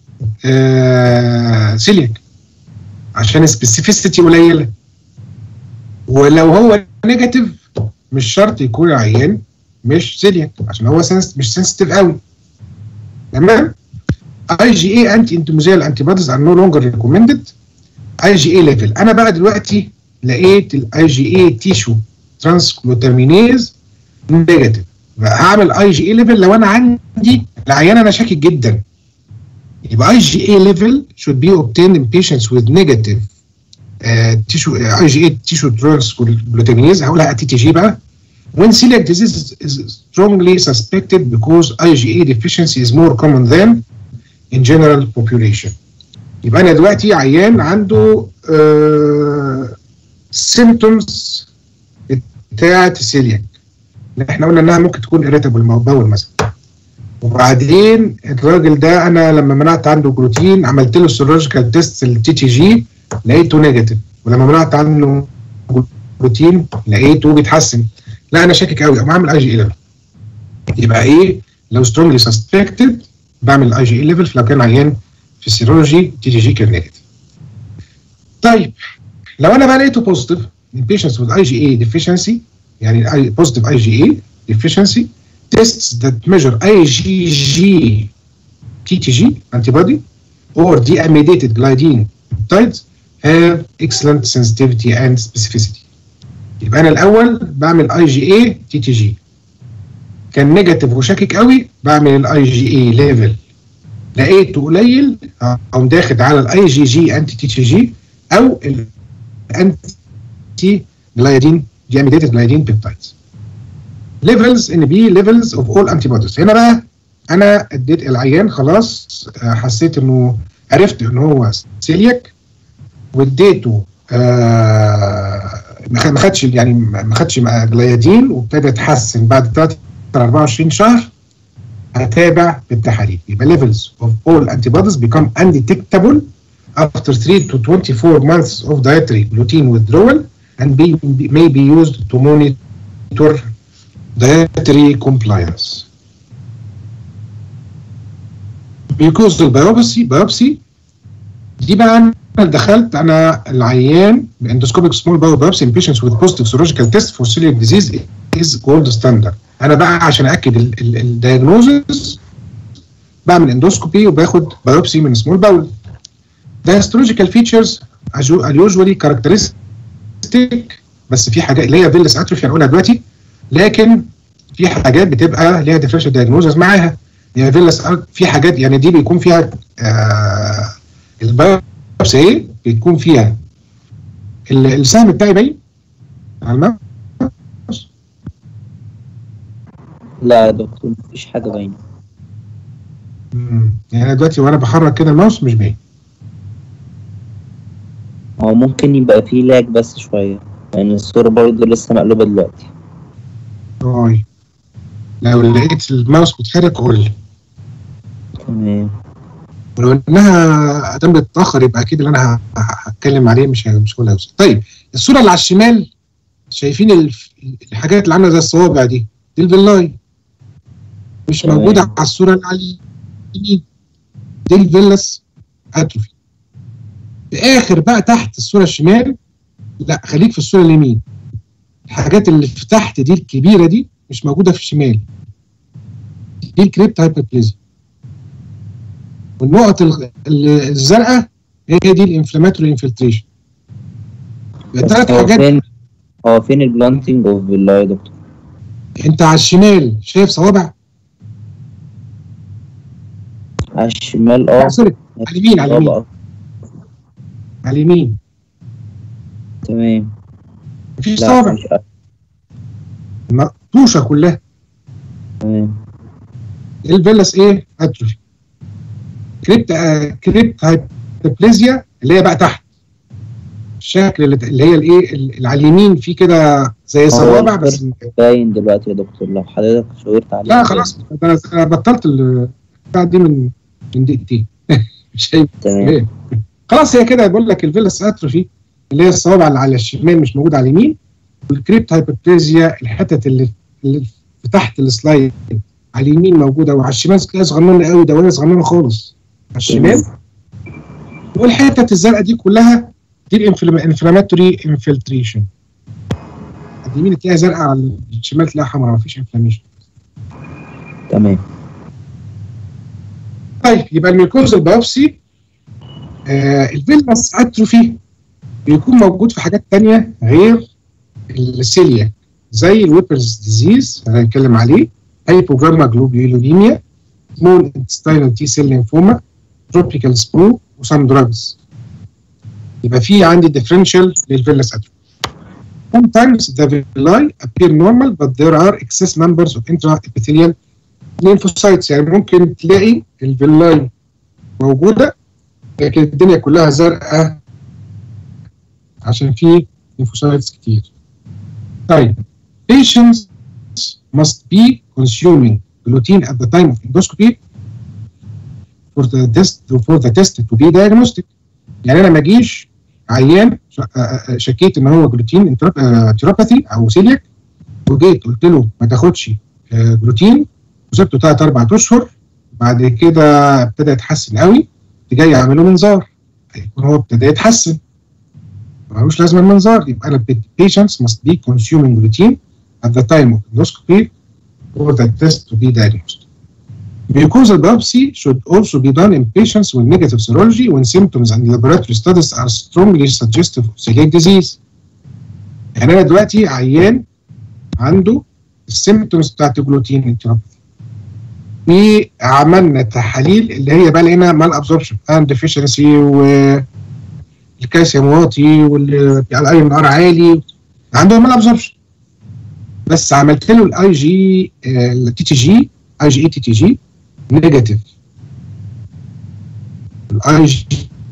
آه سيليك عشان السبيسيفيسيتي قليله ولو هو نيجاتيف مش شرط يكون العيان مش سيليك عشان هو سنس مش سنسيتيف قوي تمام اي جي اي انتي انتوميزيال انتي بوديز ار نو لونجر ريكومندد اي جي اي ليفل انا بقى دلوقتي لقيت الاي جي اي تيشو ترانس جلوتامينيز نيجاتيف هعمل اي جي اي ليفل لو انا عندي العيان انا شاكك جدا يبقى اي جي اي ليفل should be obtained in patients with negative uh, tissue اي جي اي tissue transglutaminase هقولها تي تي جي بقى when celiac disease is strongly suspected because IgA deficiency is more common than in general population يبقى انا دلوقتي عيان عنده آه symptoms بتاعت السيلياك احنا قلنا انها ممكن تكون irritable بول مثلا وبعدين الراجل ده انا لما منعت عنده جلوتين عملت له سيرولوجيكال تيست التي تي جي لقيته نيجاتيف ولما منعت عنه جلوتين لقيته بيتحسن لا انا شاكك قوي اقوم اعمل اي جي اي ليفل يبقى ايه لو سترونجلي سسبكتد بعمل اي جي اي ليفل لو كان عيان في السيرولوجي تي جي جي كان نيجاتيف طيب لو انا بقى لقيته بوزيتيف in patients with IgA deficiency يعني positive IgA deficiency tests that measure IgG TTG antibody or deamidated gliadine peptides have excellent sensitivity and specificity يبقى انا الاول بعمل اي جي اي تي تي جي كان نيجاتيف وشاكك قوي بعمل الاي جي اي ليفل لقيته قليل اقوم داخل على الاي جي جي انتي تي تي جي او الانتي جلايدين دياميديتد جلايدين بيبتايدز ليفلز ان بي ليفلز اوف اول انتي بوديز هنا بقى انا اديت العيان خلاص حسيت انه عرفت ان هو سيلياك واديته آه ما خدش يعني ما خدش جلايادين وابتدى يتحسن بعد 3 24 شهر هتابع بالتحاليل يبقى levels of all antibodies become undetectable after 3 to 24 months of dietary gluten withdrawal and be, may be used to monitor dietary compliance. Because البيوبسي biopsy دي بقى انا دخلت انا العيان الاندوسكوبيك سمول باور بايوبسي in patients with positive serological test for celiac disease is gold standard انا بقى عشان اكد الدايجنوزس بعمل اندوسكوبي وباخد بايوبسي من سمول باول ده histological features are usually characteristic بس في حاجات اللي هي فيلس اتروفي هنقولها دلوقتي لكن في حاجات بتبقى ليها ديفرنشال دايجنوزز معاها يعني فيلس في حاجات يعني دي بيكون فيها آه البايوبسي ايه بيكون فيها السهم بتاعي باين على الماوس لا يا دكتور مفيش حاجة باينة يعني انا دلوقتي وانا بحرك كده الماوس مش باين هو ممكن يبقى فيه لاج بس شوية لأن يعني الصورة برضه لسه مقلوبة دلوقتي طيب لو لقيت الماوس بيتحرك قول لي تمام ولو انها ادام بتتاخر يبقى اكيد اللي انا هتكلم عليه مش مش هقول هيوصل طيب الصوره اللي على الشمال شايفين الحاجات اللي عامله زي الصوابع دي دي الفيلاي مش تمام. موجوده على الصوره اللي على اليمين دي الفيلس اتروفي في اخر بقى تحت الصوره الشمال لا خليك في الصوره اليمين الحاجات اللي في تحت دي الكبيره دي مش موجوده في الشمال دي الكريبت هايبربليزيا والنقط ال- ال- الزرقاء هي دي الانفلاماتوري انفلتريشن الثلاث هو حاجات فين هو فين البلانتنج اوف بالله يا دكتور انت على الشمال شايف صوابع على الشمال لا اه سوري على اليمين على اليمين طبعا. على اليمين تمام مفيش لا صوابع مش مقطوشه كلها تمام الفيلس ايه اتروفي كريبت آه كريبت هايبربليزيا اللي هي بقى تحت الشكل اللي اللي هي الايه اللي على اليمين فيه كده زي صوابع بس باين دلوقتي يا دكتور لو حضرتك شاورت عليه لا خلاص انا أنا بطلت البتاع دي من من دقيقتين مش شايف تمام إيه. خلاص هي كده بقول لك الفيلس اتروفي اللي هي الصوابع اللي على الشمال مش موجوده على اليمين والكريبت هايبربليزيا الحتت اللي اللي في تحت السلايد على اليمين موجوده وعلى الشمال تلاقيها صغننه قوي ده وهي صغننه خالص على الشمال والحتت الزرقاء دي كلها دي الانفلاماتوري انفلتريشن على اليمين تلاقيها زرقاء على الشمال تلاقيها حمراء مفيش انفلاميشن تمام طيب يبقى الميوكوز البيوبسي آه الفيلس اتروفي بيكون موجود في حاجات تانية غير السيليا زي الويبرز ديزيز هنتكلم عليه هايبوجاما جلوبيولينيا سمول انتستينال تي سيل لينفوما tropical sprue وسام دراجز يبقى في عندي differential للفيلس اتروفي Sometimes the villi appear normal but there are excess numbers of intraepithelial lymphocytes يعني ممكن تلاقي الفيلاي موجودة لكن الدنيا كلها زرقاء عشان في lymphocytes كتير. طيب patients must be consuming gluten at the time of endoscopy for the test for the test to be diagnostic يعني انا ما اجيش عيان ش- آه، آه، شكيت ان هو جلوتين تيروباثي او سيليك وجيت قلت له ما تاخدش آه، جلوتين وسبته ثلاث اربع اشهر بعد كده ابتدى يتحسن قوي كنت جاي اعمل له منظار هيكون هو ابتدى يتحسن ملوش لازمه المنظار يبقى انا patients must be consuming gluten at the time of endoscopy for the test to be diagnosed. Mucosal biopsy should also be done in patients with negative serology when symptoms and laboratory studies are strongly suggestive of celiac disease. يعني انا دلوقتي عيان عنده السيمتومز بتاعت الجلوتين انتراباثي وعملنا تحاليل اللي هي بقى لقينا مال ابزوربشن اند ديفيشنسي والكالسيوم واطي والايرون ار عالي عنده مال ابزوربشن بس عملت له الاي جي التي تي جي اي جي اي تي تي جي نيجاتيف الاي جي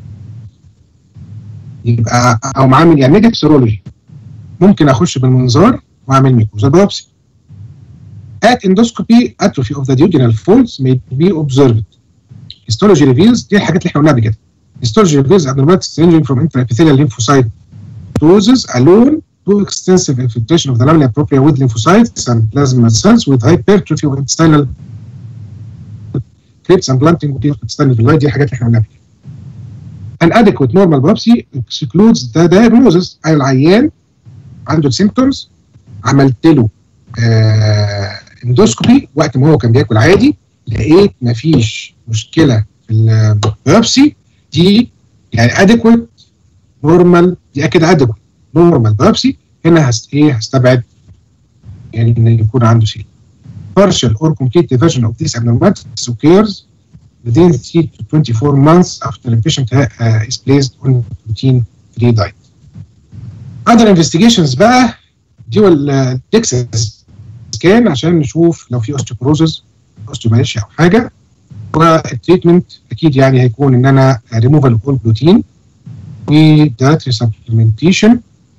يبقى او عامل يعني نيجاتيف سيرولوجي ممكن اخش بالمنظار واعمل ميكوزا بايوبسي At endoscopy, atrophy of the duodenal folds may be observed. Histology reveals دي الحاجات اللي احنا قلناها قبل كده. Histology reveals abnormalities ranging from intraepithelial lymphocytosis alone to extensive infiltration of the lamina propria with lymphocytes and plasma cells with hypertrophy of intestinal crypts and blunting of the intestinal villi دي الحاجات اللي احنا قلناها قبل كده. An adequate normal biopsy excludes the diagnosis العيان عنده symptoms عملت له آه اندوسكوبي وقت ما هو كان بياكل عادي لقيت مفيش مشكله في البيوبسي دي يعني اديكويت نورمال دي اكيد اديكويت نورمال بيوبسي هنا هست ايه هستبعد يعني ان يكون عنده سيل partial or complete diversion of these abnormalities occurs within 3 to 24 months after the patient uh, is placed on routine free diet. Other investigations بقى دي والدكسس سكان عشان نشوف لو في اوستيوبروزز اوستيوماليشيا او حاجه والتريتمنت اكيد يعني هيكون ان انا ريموفال اوف جلوتين ودايتري سبلمنتيشن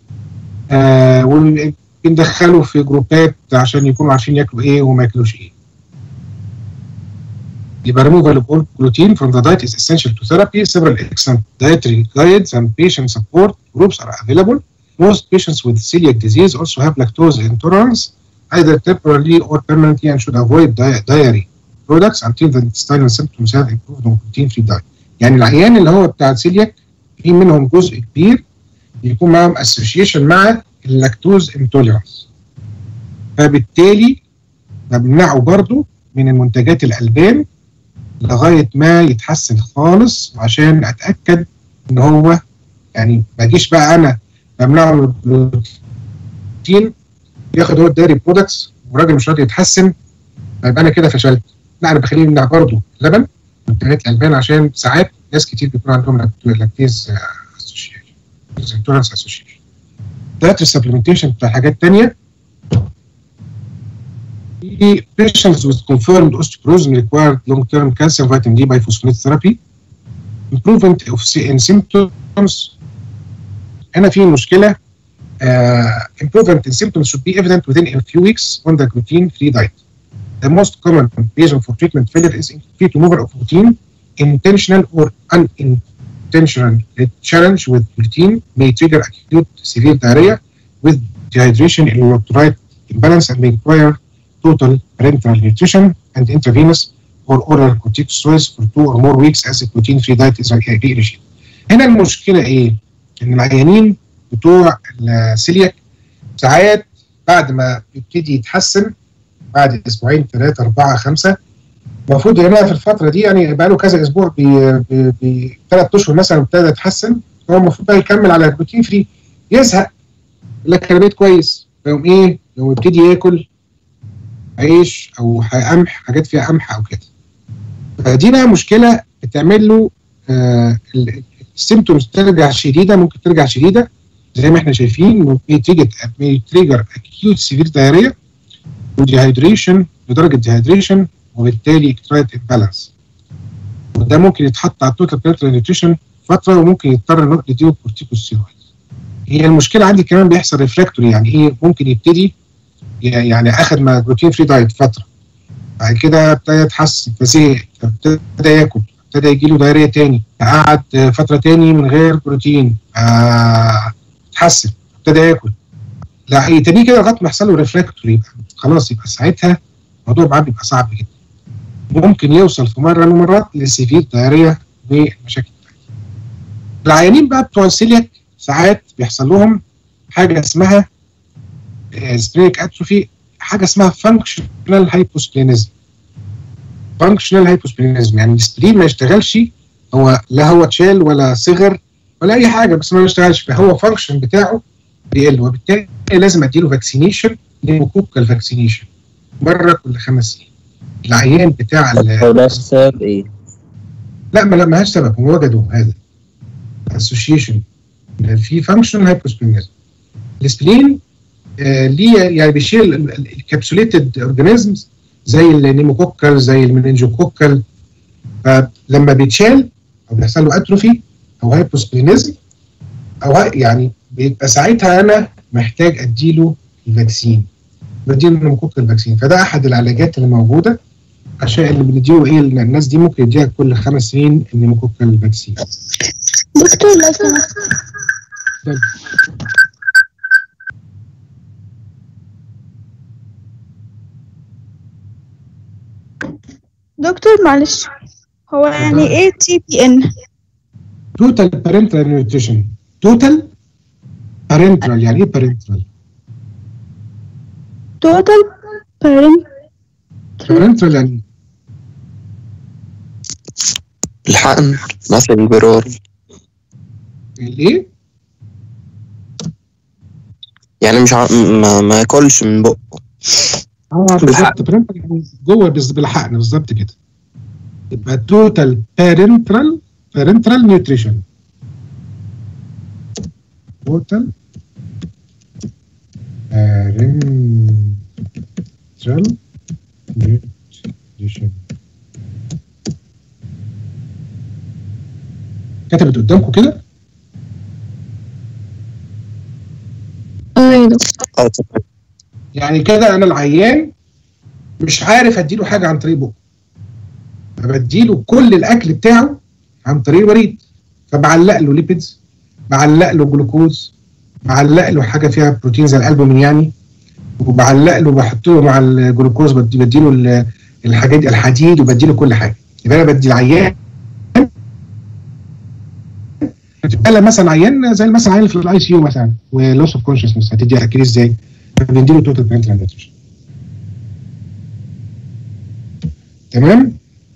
وبندخله في جروبات عشان يكونوا عارفين ياكلوا ايه وما ياكلوش ايه. يبقى removal of all gluten from the diet is essential to therapy. Several excellent dietary guides and patient support groups are available. Most patients with celiac disease also have lactose intolerance, either temporarily or permanently, and should avoid di- dairy products until the intestinal symptoms have improved on gluten-free diet. يعني العيان اللي هو بتاع السيلياك في منهم جزء كبير يكون معاهم اسوشيشن مع اللاكتوز انتوليرانس. فبالتالي بمنعه برضو من المنتجات الالبان لغايه ما يتحسن خالص عشان اتاكد ان هو يعني ما اجيش بقى انا بمنعه من البروتين ياخد هو الداري برودكتس والراجل مش راضي يتحسن يبقى انا كده فشلت لا انا بخليه يمنع برضه اللبن منتجات الالبان عشان ساعات ناس كتير بيكون عندهم لاكتيز اسوشيشن انتولرنس اسوشيشن ده السبلمنتيشن بتاع حاجات ثانيه في patients with confirmed osteoporosis may require long-term calcium vitamin D biphosphonate therapy. Improvement of sy- in symptoms. هنا في مشكلة. Uh, improvement in symptoms should be evident within a few weeks on the gluten-free diet. The most common reason for treatment failure is incomplete removal of gluten. Intentional or unintentional challenge with gluten may trigger acute severe diarrhea with dehydration and electrolyte imbalance and may require total parenteral nutrition and intravenous or oral corticosteroids for two or more weeks as a gluten-free diet is a regime. هنا المشكلة إيه؟ إن العيانين بتوع السيلياك ساعات بعد ما يبتدي يتحسن بعد أسبوعين ثلاثة أربعة خمسة المفروض هنا في الفترة دي يعني بقى له كذا أسبوع بثلاث أشهر مثلا ابتدى يتحسن هو المفروض بقى يكمل على الجلوتين فري يزهق يقول لك أنا بقيت كويس فيقوم إيه؟ يقوم يبتدي ياكل عيش او قمح حاجات فيها قمح او كده فدي بقى مشكله بتعمل له السيمتومز ترجع شديده ممكن ترجع شديده زي ما احنا شايفين ممكن تيجي تريجر اكيوت سيفير دايريا وديهايدريشن لدرجه ديهايدريشن وبالتالي اكترايت امبالانس وده ممكن يتحط على التوتال بلانترال نيوتريشن فتره وممكن يضطر نديله كورتيكوستيرويد هي المشكله عندي كمان بيحصل ريفراكتوري يعني ايه ممكن يبتدي يعني اخذ ما جلوتين فري دايت فتره بعد كده ابتدى يتحسن فزهق ابتدى ياكل ابتدى يجي له دايريه تاني قعد فتره تاني من غير بروتين آه اتحسن ابتدى ياكل لا يتنيه كده لغايه ما يحصل له ريفراكتوري يبقى خلاص يبقى ساعتها الموضوع معاه بيبقى صعب جدا ممكن يوصل في مره من المرات لسيفير دايريه ومشاكل العيانين بقى بتوع السيلياك ساعات بيحصل لهم حاجه اسمها سبريك اتروفي حاجه اسمها فانكشنال هايبوسبلينيزم فانكشنال هايبوسبلينيزم يعني السبرين ما يشتغلش هو لا هو اتشال ولا صغر ولا اي حاجه بس ما يشتغلش فهو فانكشن بتاعه بيقل وبالتالي لازم اديله فاكسينيشن نيموكوكال فاكسينيشن مره كل خمس سنين العيان بتاع هو ده السبب ايه؟ لا ما لهاش سبب هم وجدوا هذا اسوشيشن في فانكشن هايبوسبلينيزم السبلين آه ليه يعني بيشيل الكابسوليتد اورجانيزمز زي النيموكوكال زي المننجوكوكال فلما بيتشال او بيحصل له اتروفي او هايبوسبلينيزم او يعني بيبقى ساعتها انا محتاج اديله الفاكسين بديله النيموكوكال فاكسين فده احد العلاجات اللي موجوده عشان اللي بنديله ايه الناس دي ممكن يديها كل خمس سنين النيموكوكال فاكسين دكتور لو سمحت دكتور معلش هو يعني ايه تي بي ان توتال بارنتال نيوتريشن توتال بارنتال يعني ايه بارنتال توتال بارنت بارنتال يعني الحقن مثلا البرار الايه يعني مش ع... ما, ما ياكلش من بقه اه بالظبط بارنتال يعني جوه بز- بالحقن بالظبط كده يبقى توتال بارنتال بارنتال نيوتريشن توتال بارنتال نيوتريشن كتبت قدامكم كده اه يا دكتور اه تمام يعني كده انا العيان مش عارف اديله حاجه عن طريق بقه فبديله كل الاكل بتاعه عن طريق الوريد فبعلق له ليبيدز بعلق له جلوكوز بعلق له حاجه فيها بروتين زي الالبومين يعني وبعلق له بحط له مع الجلوكوز بدي بديله ال- الحاجات دي الحديد وبديله كل حاجه يبقى انا بدي العيان بتبقى مثلا عيان زي مثلا عيان في الاي سي يو مثلا ولوس اوف كونشسنس هتدي اكل ازاي؟ بنديله توتال بارنتال نيوتريشن تمام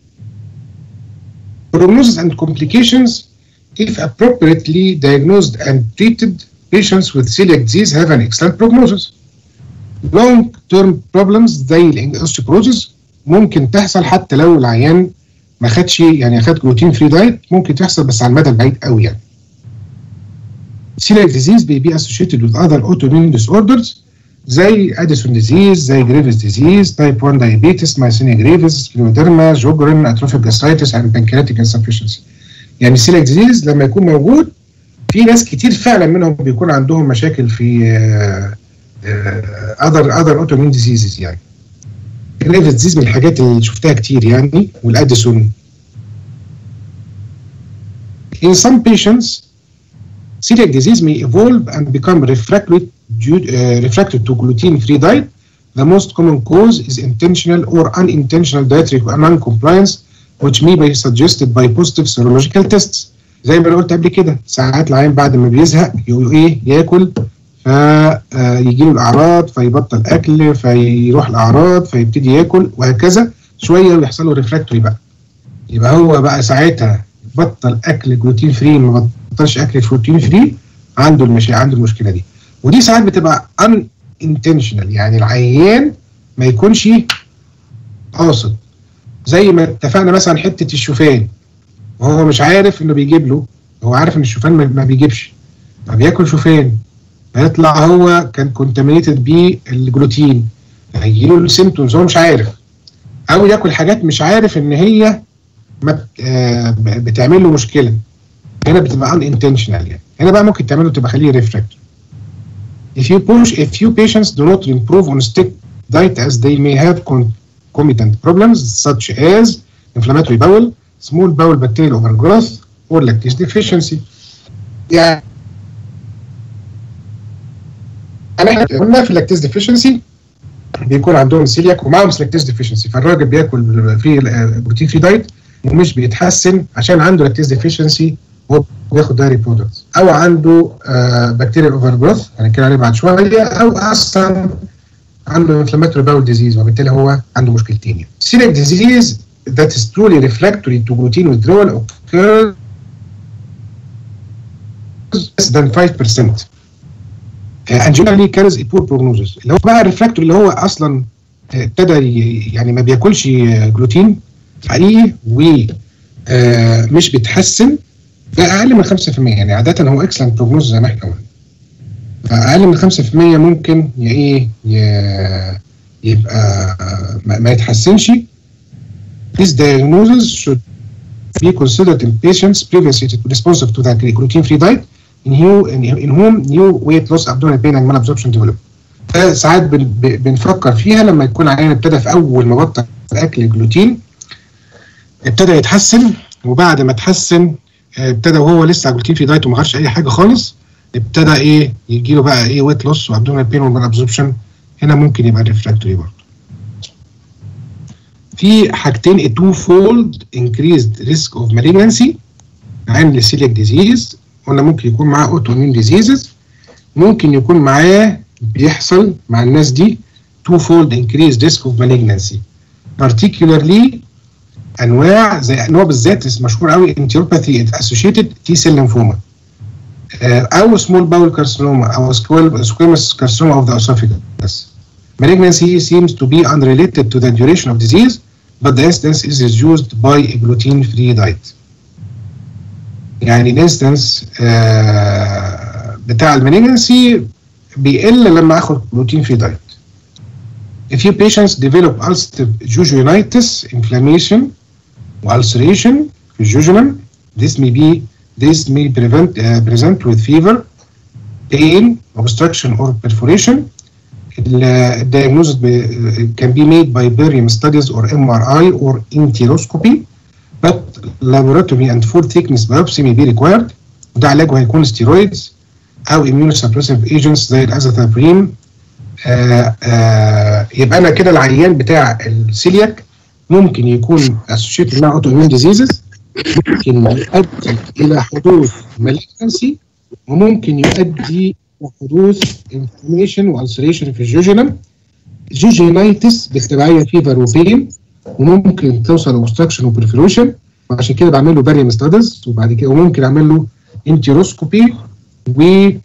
prognosis and complications if appropriately diagnosed and treated patients with celiac disease have an excellent prognosis long term problems زي الاوستيوبروزيس ممكن تحصل حتى لو العيان ما خدش يعني خد جلوتين فري دايت ممكن تحصل بس على المدى البعيد قوي يعني celiac disease may be associated with other autoimmune disorders زي اديسون ديزيز زي جريفز ديزيز تايب 1 دايابيتس مايسينيا جريفز سكليوديرما جوجرن اتروفيك جاسترايتس اند بانكرياتيك انسفشنسي يعني السيليك ديزيز لما يكون موجود في ناس كتير فعلا منهم بيكون عندهم مشاكل في اذر اذر اوتومين ديزيزز يعني جريفز ديزيز من الحاجات اللي شفتها كتير يعني والاديسون In some patients, celiac disease may evolve and become refractory due, uh, refractory to gluten-free diet. The most common cause is intentional or unintentional dietary non-compliance, which may be suggested by positive serological tests. زي ما انا قلت قبل كده ساعات العيان بعد ما بيزهق يقول ايه ياكل فيجي له الاعراض فيبطل اكل فيروح الاعراض فيبتدي ياكل وهكذا شويه ويحصل له ريفراكتوري بقى يبقى هو بقى ساعتها بطل اكل جلوتين فري ما بطلش اكل جلوتين فري عنده المشي عنده المشكله دي ودي ساعات بتبقى ان انتشنال يعني العيان ما يكونش قاصد زي ما اتفقنا مثلا حته الشوفان وهو مش عارف انه بيجيب له هو عارف ان الشوفان ما ما بيجيبش فبياكل شوفان فيطلع هو كان كونتامينيتد بالجلوتين هيجيله السيمتومز هو مش عارف او ياكل حاجات مش عارف ان هي ما بت- آه، ب- بتعمل له مشكله هنا بتبقى ان انتشنال يعني هنا بقى ممكن تعمله تبقى خليه ريفراكتوري if you push a few patients do not improve on strict diet as they may have concomitant problems such as inflammatory bowel small bowel bacterial overgrowth or lactase deficiency يعني انا قلنا في اللاكتيز ديفيشنسي بيكون عندهم سيلياك ومعاهم لاكتيز ديفيشنسي فالراجل بياكل في بروتين في دايت ومش بيتحسن عشان عنده لاكتيز ديفيشنسي هو بياخد دايري برودكتس او عنده بكتيريا اوفر جروث هنتكلم عليه بعد شويه او اصلا عنده انفلاماتوري باول ديزيز وبالتالي هو عنده مشكلتين يعني. celiac disease that is truly refractory to gluten withdrawal occurs less than 5% and generally carries a poor prognosis اللي هو بقى الريفراكتوري اللي هو اصلا آه، ابتدى ي- يعني ما بياكلش آه، جلوتين حقيقي ومش بيتحسن ده اقل من 5% يعني عاده هو اكسلنت بروجنوز زي ما احنا قلنا اقل من 5% ممكن ي- ايه ي- يبقى ما, ما يتحسنش This diagnosis should be considered in patients previously responsive to the gluten-free diet in, who, in, in whom new weight loss, abdominal pain and malabsorption develop. ساعات بن, ب- بنفكر فيها لما يكون عيان ابتدى في اول ما بطل اكل الجلوتين ابتدى يتحسن وبعد ما اتحسن آه، ابتدى وهو لسه على جلوتين في دايت وما خدش اي حاجه خالص ابتدى ايه يجي له بقى ايه ويت لوس وابدومينال بين والابزوربشن هنا ممكن يبقى ريفراكتوري برضه في حاجتين a two fold increased risk of malignancy عين السيليك ديزيز قلنا ممكن يكون معاه اوتو امين ديزيزز ممكن يكون معاه بيحصل مع الناس دي two fold increased risk of malignancy particularly انواع زي نوع بالذات اسم مشهور قوي انتيروباثي اسوشيتد تي سيل لينفوما او سمول باول كارسينوما او سكويمس كارسينوما اوف ذا اسوفيجاس Malignancy seems to be unrelated to the duration of disease, but the incidence is reduced by a gluten-free diet. يعني الانستنس بتاع المالجنسي بيقل لما اخد بروتين فري دايت. A few patients develop ulcerative jejunitis, inflammation, ulceration في الجوجنم. This may be this may prevent uh, present with fever, pain, obstruction or perforation. The diagnosis be- can be made by barium studies or MRI or enteroscopy, but laboratory and full thickness biopsy may be required. وده علاجه هيكون steroids أو immunosuppressive agents زي الازاثابرين. آه آه يبقى أنا كده العيان بتاع السيلياك ممكن يكون associated مع autoimmune diseases ممكن يؤدي إلى حدوث malignancy وممكن يؤدي إلى حدوث inflammation والسريشن في الجوجينم جوجينايتس بالتبعيه فيفر وبين وممكن توصل اوبستراكشن وبرفلوشن وعشان كده بعمل له باريوم ستادز وبعد كده وممكن اعمل له انتيروسكوبي و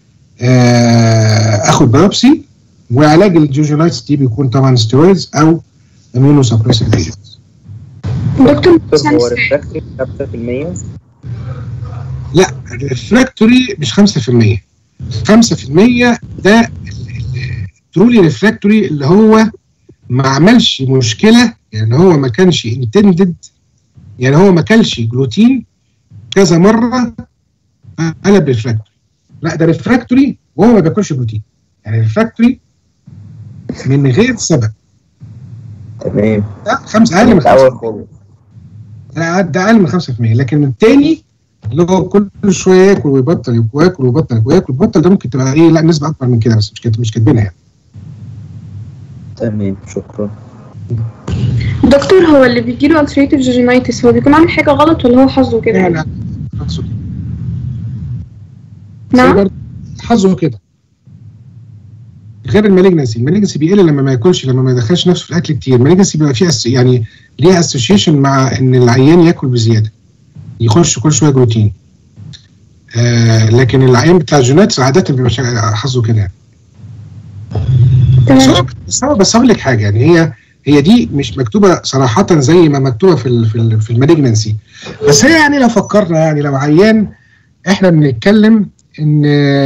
آه، اخد بايوبسي وعلاج الجوجينايتس دي بيكون طبعا ستيرويدز او اميونو سبريسيف ايجنتس دكتور هو ريفراكتري 5% لا الريفراكتوري مش 5% 5% ده الترولي ريفراكتوري اللي هو ما عملش مشكله يعني هو ما كانش انتندد يعني هو ما كلش جلوتين كذا مره قلب ريفراكتوري لا ده ريفراكتوري وهو ما بياكلش جلوتين يعني ريفراكتوري من غير سبب تمام ده خمسه اقل من من الأول 5% خالص ده ده اقل من 5% لكن التاني اللي هو كل شويه ياكل ويبطل وياكل ويبطل وياكل ويبطل ده ممكن تبقى ايه لا نسبه اكبر من كده بس مش كده مش كاتبينها يعني تمام شكرا دكتور هو اللي بيجيله ulcerative جيجينايتس هو بيكون عامل حاجة غلط ولا هو حظه كده؟ لا لا حظه كده. نعم؟ برضه حظه كده غير المالجنسي المالجنسي بيقل لما ما ياكلش لما ما يدخلش نفسه في الاكل كتير المالجنسي بيبقى فيه أس- يعني ليها اسوشيشن مع ان العيان ياكل بزياده يخش كل شويه جلوتين آه لكن العيان بتاع الجينات عاده بيبقى شا- حظه كده يعني بس تمام هو- بس هو بس هقول لك حاجه يعني هي هي دي مش مكتوبه صراحه زي ما مكتوبه في ال في ال في المالجنسي بس هي يعني لو فكرنا يعني لو عيان احنا بنتكلم ان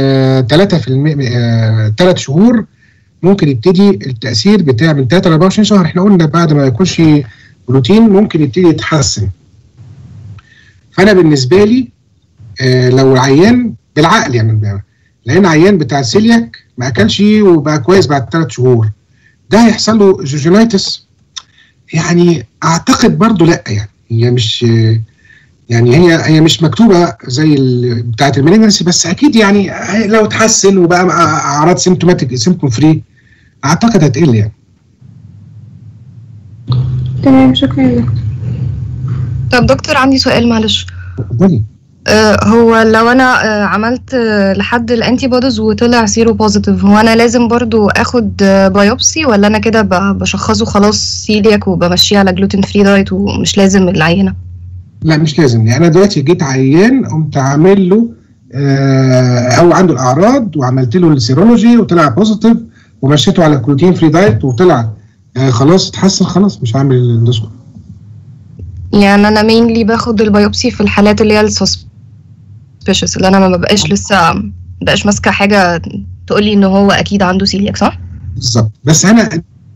3% 3 شهور ممكن يبتدي التاثير بتاع من 3 ل 24 شهر احنا قلنا بعد ما يكونش بروتين ممكن يبتدي يتحسن فانا بالنسبه لي آه لو العيان بالعقل يعني لان عيان بتاع السيلياك ما اكلش وبقى كويس بعد ثلاث شهور ده هيحصل له جوجينايتس يعني اعتقد برضو لا يعني هي مش يعني هي هي مش مكتوبه زي ال- بتاعه المالجنسي بس اكيد يعني لو اتحسن وبقى مع اعراض سيمتوماتيك سيمتوم فري اعتقد هتقل يعني تمام شكرا لك طب دكتور عندي سؤال معلش اتفضلي آه، هو لو انا آه، عملت آه، لحد الانتي بوديز وطلع سيرو بوزيتيف هو انا لازم برضو اخد آه، بايوبسي ولا انا كده ب- بشخصه خلاص سيلياك وبمشيه على جلوتين فري دايت ومش لازم العينه لا مش لازم يعني انا دلوقتي جيت عيان قمت عامل له آه هو عنده الاعراض وعملت له السيرولوجي وطلع بوزيتيف ومشيته على كروتين فري دايت وطلع آه خلاص اتحسن خلاص مش هعمل الاندوسكوب يعني انا مينلي باخد البايوبسي في الحالات اللي هي السسبيشس اللي انا ما ببقاش لسه ما بقاش ماسكه حاجه تقولي ان هو اكيد عنده سيلياك صح بالظبط بس انا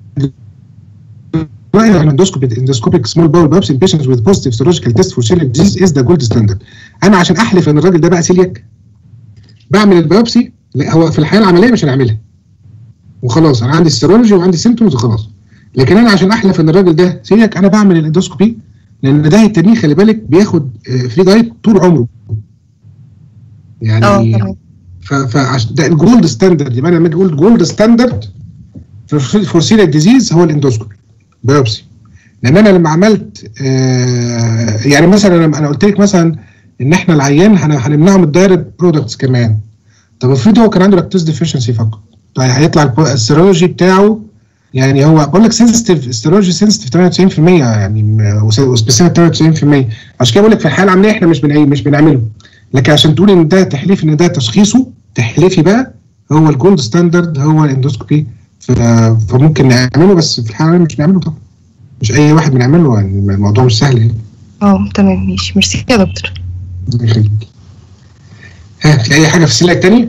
رايي على الاندوسكوبي اندوسكوبيك سمول باول بايبسي in patients with positive serological test for celiac disease is the gold standard انا عشان احلف ان الراجل ده بقى سيلياك بعمل البيوبسي لا هو في الحياه العمليه مش هنعملها وخلاص انا عندي السيرولوجي وعندي سيمتومز وخلاص لكن انا عشان احلف ان الراجل ده سيلياك انا بعمل الاندوسكوبي لان ده التاني خلي بالك بياخد فري دايت طول عمره يعني اه تمام ف فعش ده الجولد ستاندرد يبقى انا لما اجي اقول جولد ستاندرد فور سيلياك ديزيز هو الاندوسكوبي بايوبسي لان انا لما عملت آه يعني مثلا انا أنا قلت لك مثلا ان احنا العيان هن- هنمنعه من الدايركت برودكتس كمان طب افرض هو كان عنده لاكتوز ديفيشنسي فقط طيب هيطلع الب- السيرولوجي بتاعه يعني هو بقول لك سنسيتيف السيرولوجي سنسيتيف 92% يعني م- وس- وسبيسيفيك 93% عشان كده بقول لك في الحاله العمليه احنا مش بنعي مش بنعمله لكن عشان تقول ان ده تحليف ان ده تشخيصه تحليفي بقى هو الجولد ستاندرد هو الاندوسكوبي ف- فممكن نعمله بس في الحاله مش بنعمله طبعا مش اي واحد بنعمله يعني الموضوع مش سهل يعني اه تمام ماشي ميرسي يا دكتور الله يخليك. ها في اي حاجه في السلة التانية؟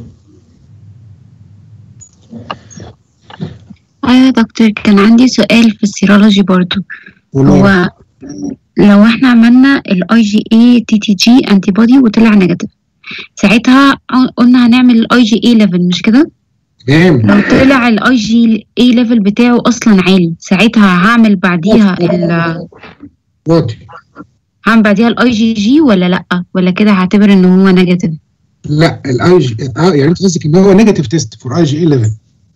ايوه يا دكتور كان عندي سؤال في السيرولوجي برضو هو لو احنا عملنا الاي جي اي تي تي جي انتي بودي وطلع نيجاتيف ساعتها قلنا هنعمل الاي جي اي ليفل مش كده؟ جامد لو طلع الاي جي اي ليفل بتاعه اصلا عالي ساعتها هعمل بعديها ال واطي هعمل بعديها الاي جي جي ولا لا ولا كده هعتبر ان هو نيجاتيف لا الاي جي اه يعني انت قصدك ان هو نيجاتيف تيست فور اي جي اي ليفل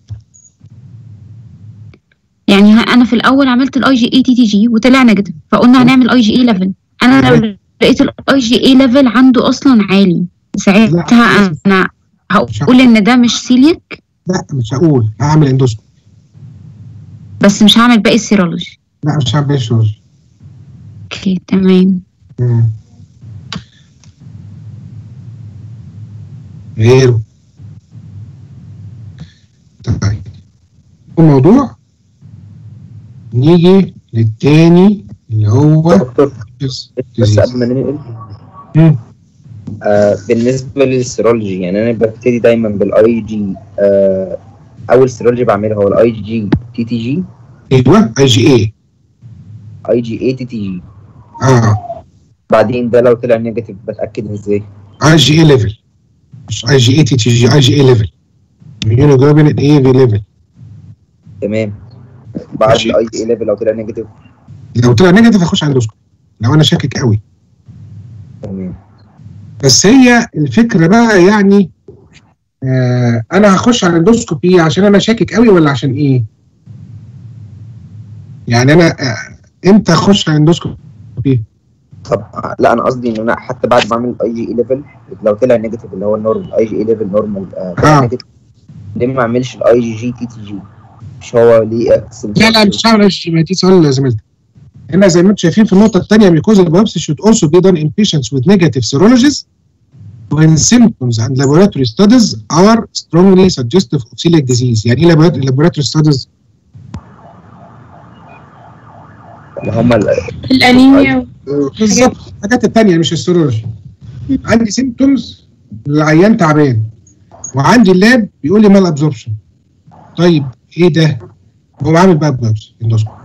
يعني ه- انا في الاول عملت الاي جي اي تي تي جي وطلع نيجاتيف فقلنا هنعمل اي جي اي ليفل انا لو لقيت الاي جي اي ليفل عنده اصلا عالي ساعتها انا هقول ان ده مش سيليك لا مش هقول هعمل اندوسكوب بس مش هعمل باقي السيرولوجي لا مش هعمل شغل اوكي تمام مم. غيره طيب الموضوع نيجي للتاني اللي هو بس قبل ما ننقل آه بالنسبه للسيرولوجي يعني انا ببتدي دايما بالاي جي آه اول سيرولوجي بعملها هو الاي جي تي تي جي ايوه اي جي اي اي جي اي تي تي جي اه بعدين ده لو طلع نيجاتيف بتاكد ازاي اي جي اي ليفل مش اي جي اي تي تي جي اي جي اي ليفل immunoglobulin اي في ليفل تمام بعد الاي جي اي ليفل لو طلع نيجاتيف لو طلع نيجاتيف اخش على اندوسكوب لو انا شاكك قوي تمام بس هي الفكره بقى يعني آه انا هخش على الاندوسكوبي عشان انا شاكك قوي ولا عشان ايه؟ يعني انا آه امتى اخش على الاندوسكوبي؟ طب لا انا قصدي ان انا حتى بعد ما اعمل اي جي اي ليفل لو طلع نيجاتيف اللي هو النورمال اي جي اي ليفل نورمال طلع آه. نيجاتيف ليه ما اعملش الاي جي جي تي تي جي مش هو ليه اكس لا لا مش هعمل ايش ما دي سؤال زميلتك هنا زي ما انتم شايفين في النقطه الثانيه mucosal biopsy should also be done in patients with negative serologies when symptoms and laboratory studies are strongly suggestive of celiac disease يعني ايه laboratory laboratory studies ما هم ال- الانيميا بالظبط الحاجات التانية مش السيرولوجي عندي سيمتومز العيان تعبان وعندي اللاب بيقول لي مال ابزوربشن طيب ايه ده؟ هو عامل بقى بلابس اندوسكوب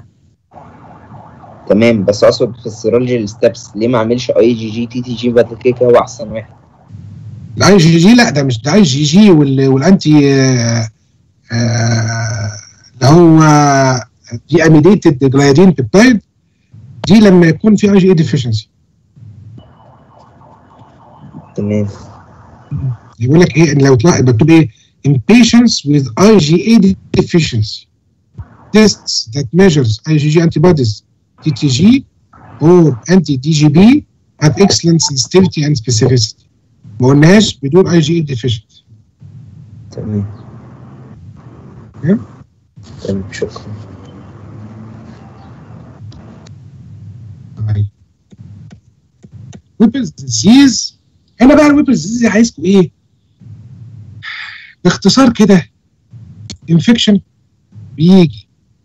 تمام بس اقصد في السيرولوجي الستبس ليه ما اعملش اي جي جي تي تي جي بدل كده كده هو احسن واحد الاي جي جي لا ده مش ده اي جي جي وال- والانتي آه، آه، اللي هو دي اميديتد جلايدين بيبتايد دي لما يكون في اي جي اي ديفيشنسي تمام يقول لك ايه إن لو تلاحظ مكتوب ايه in patients with IgA deficiency tests that measures IgG antibodies TTG or anti-DGB have excellent sensitivity and specificity ما قلناهاش بدون IgA deficiency تمام تمام؟ تمام شكرا طيب ويبلز ديزيز هنا بقى الويبلز ديزيز عايزكم ايه؟ باختصار كده انفكشن بيجي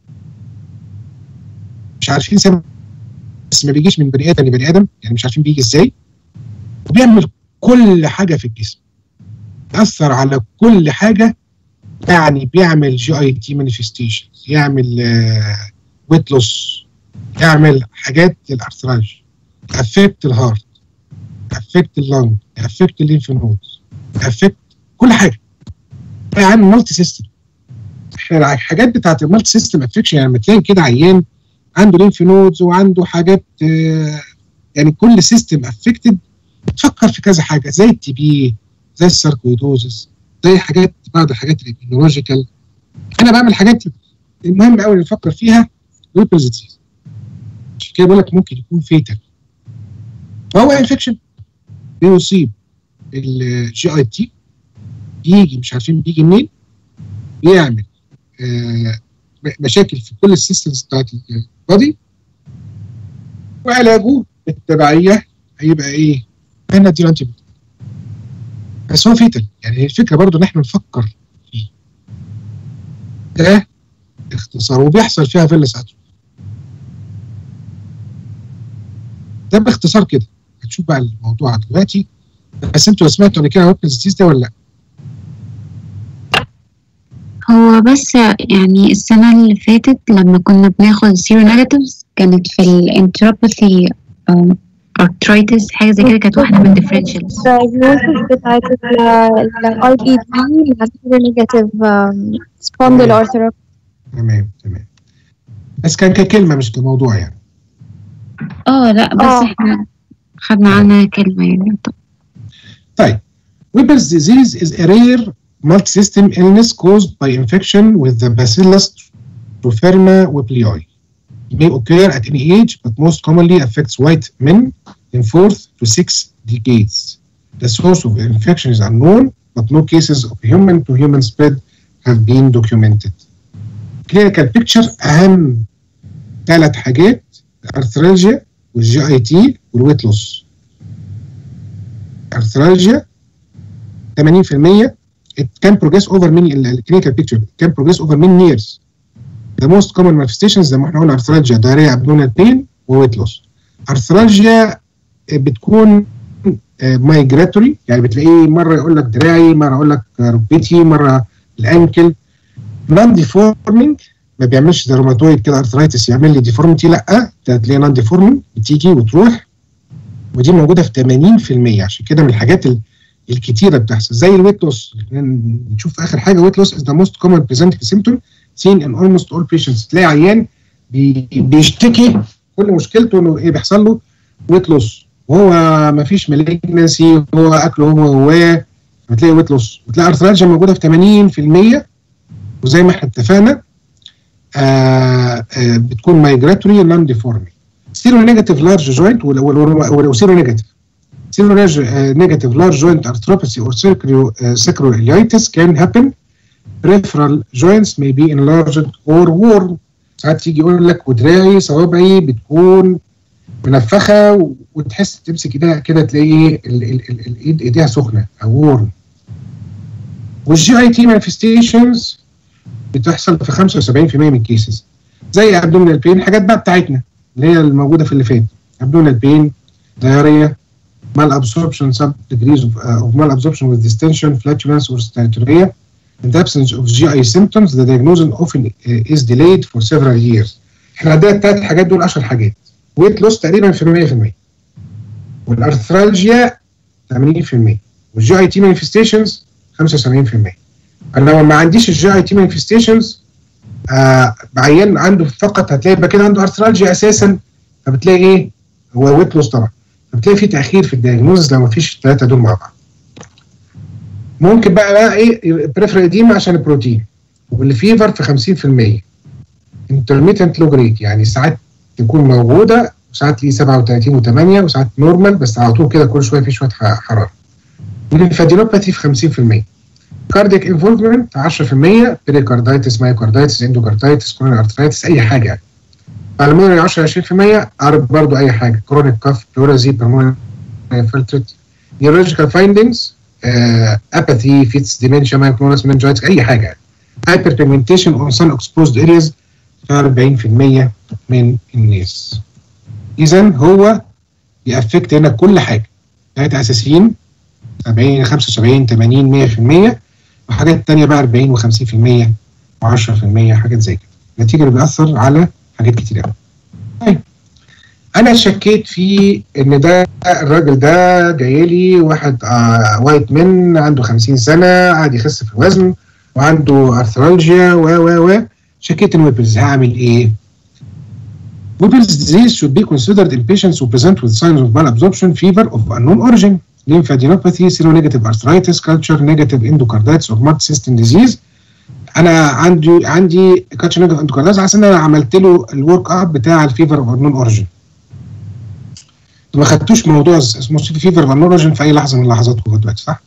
مش عارفين سبب بس ما بيجيش من بني ادم لبني ادم يعني مش عارفين بيجي ازاي وبيعمل كل حاجه في الجسم بيأثر على كل حاجه يعني بيعمل جي اي تي مانيفستيشنز يعمل ويت لوس يعمل حاجات للارثراج افكت الهارت افكت اللنج افكت الليمف نودز افكت كل حاجه يعني مالتي سيستم احنا الحاجات بتاعت المالتي سيستم افكشن يعني لما تلاقي كده عيان عنده ليمف نودز وعنده حاجات آه، يعني كل سيستم افكتد تفكر في كذا حاجه زي التي بي زي الساركويدوزس زي حاجات بعض الحاجات الابيولوجيكال انا بعمل حاجات المهم قوي نفكر فيها ويبلز ديزيز عشان كده بقول لك ممكن يكون فيتال فهو انفكشن بيصيب الجي اي تي بيجي مش عارفين بيجي منين بيعمل آه مشاكل في كل السيستمز بتاعت البادي وعلاجه بالتبعيه هيبقى ايه؟ انا اديله انتي بس هو فيتال يعني الفكره برضو ان احنا نفكر فيه ده اختصار وبيحصل فيها فيلس اتروفي ده باختصار كده هتشوف بقى الموضوع دلوقتي بس انتوا سمعتوا قبل كده ويبنز ديزيز ده ولا لا؟ هو بس يعني السنة اللي فاتت لما كنا بناخد سيرو نيجاتيفز كانت في الانتروباثي ارترايتس حاجة زي كده كانت واحدة من الديفرنشالز diagnosis بتاعت ال IBD نيجاتيف سبوندل arthropathy تمام تمام بس كان ككلمه مش كموضوع يعني اه لا بس آه. احنا خدنا عنها كلمة يعني طيب Weber's disease is a rare multi-system illness caused by infection with the Bacillus Trophema weblii. It may occur at any age, but most commonly affects white men in fourth to sixth decades. The source of infection is unknown, but no cases of human-to-human spread have been documented. Clinical picture أهم ثلاث حاجات الارثرالجيا والجي اي تي والويت لوس. arthralgia 80% it can progress over many ال- clinical picture it can progress over many years the most common manifestations زي ما احنا قلنا arthralgia diarrhea abdominal pain وweight loss arthralgia بتكون مايجراتوري يعني بتلاقيه مره يقول لك دراعي مره يقول لك ركبتي مره الانكل نون ديفورمينج ما بيعملش زي روماتويد كده ارثرايتس يعمل لي ديفورميتي لا ده تلاقيه نون ديفورمينج بتيجي وتروح ودي موجوده في 80% عشان كده من الحاجات ال- الكتيره بتحصل زي الويت لوس نشوف اخر حاجه ويت لوس از ذا موست كومن بريزنتنج سيمتوم سين ان اولموست اول بيشنتس تلاقي عيان بي بيشتكي كل مشكلته انه ايه بيحصل له ويت لوس وهو ما فيش مالجنسي هو اكله هو هو بتلاقي ويت لوس وتلاقي ارثرالجيا موجوده في 80% وزي ما احنا اتفقنا آه آه بتكون مايجراتوري نون ديفورمي سيرو نيجاتيف لارج جوينت ولو سيرو نيجاتيف سيرو نيجاتيف لارج جوينت arthropathy or sacro- uh, sacroiliitis can happen peripheral joints may be enlarged or worn ساعات يجي يقول لك ودراعي صوابعي بتكون منفخه و- وتحس تمسك ايديها كده تلاقي ال- ال- ال- الايد ايديها سخنه او وورم والجي اي تي مانيفستيشنز بتحصل في 75% من الكيسز زي ابدومينال بين حاجات بقى بتاعتنا اللي هي الموجوده في اللي فات abdominal pain diarrhea malabsorption sub degrees of, uh, of malabsorption with distension flatulence or steatorrhea in the absence of GI symptoms the diagnosis often uh, is delayed for several years احنا عندنا الثلاث حاجات دول اشهر حاجات ويت لوس تقريبا في 100% والارثرالجيا 80% والجي اي تي مانيفستيشنز 75% انا لو ما عنديش الجي اي تي مانيفستيشنز آه عيان عنده فقط هتلاقي يبقى كده عنده ارثرالجيا اساسا فبتلاقي ايه هو ويت لوس طبعا فبتلاقي في تاخير في الدياجنوز لو ما فيش الثلاثه دول مع بعض ممكن بقى بقى ايه بريفرال اديما عشان البروتين والفيفر في 50% انترميتنت لو جريد يعني ساعات تكون موجوده وساعات ليه 37 و8 وساعات نورمال بس على طول كده كل شويه في شويه ح- حراره والانفادينوباثي في 50% كاردياك انفولفمنت 10% بيريكاردايتس مايوكاردايتس اندوكاردايتس كوروني ارترايتس اي حاجه يعني بالمونري 10 20% عارف برضو اي حاجه كرونيك كاف بلورازي بالمونري فلترت نيورولوجيكال فايندنجز اباثي فيتس ديمنشيا مايكرونس منجايتس اي حاجه يعني هايبر بيجمنتيشن اون سان اكسبوزد ارياز في 40% من الناس اذا هو يأفكت هنا كل حاجه ثلاثه اساسيين 70 75 80 100% وحاجات تانية بقى 40 و50% و10% حاجات زي كده النتيجه اللي بيأثر على حاجات كتير قوي طيب انا شكيت في ان ده الراجل ده جاي لي واحد آه وايت من عنده 50 سنه قاعد يخس في الوزن وعنده ارثرالجيا و و و شكيت ان ويبلز هعمل ايه؟ Weber's disease should be considered in patients who present with signs of malabsorption, fever of unknown origin, lymphadenopathy, seronegative arthritis, culture negative endocarditis or multisystem disease. انا عندي عندي culture negative endocarditis عشان انا عملت له الورك اب بتاع الفيفر اوف unknown origin. ما خدتوش موضوع اسمه فيفر اوف unknown origin في اي لحظه من لحظاتكم دلوقتي صح؟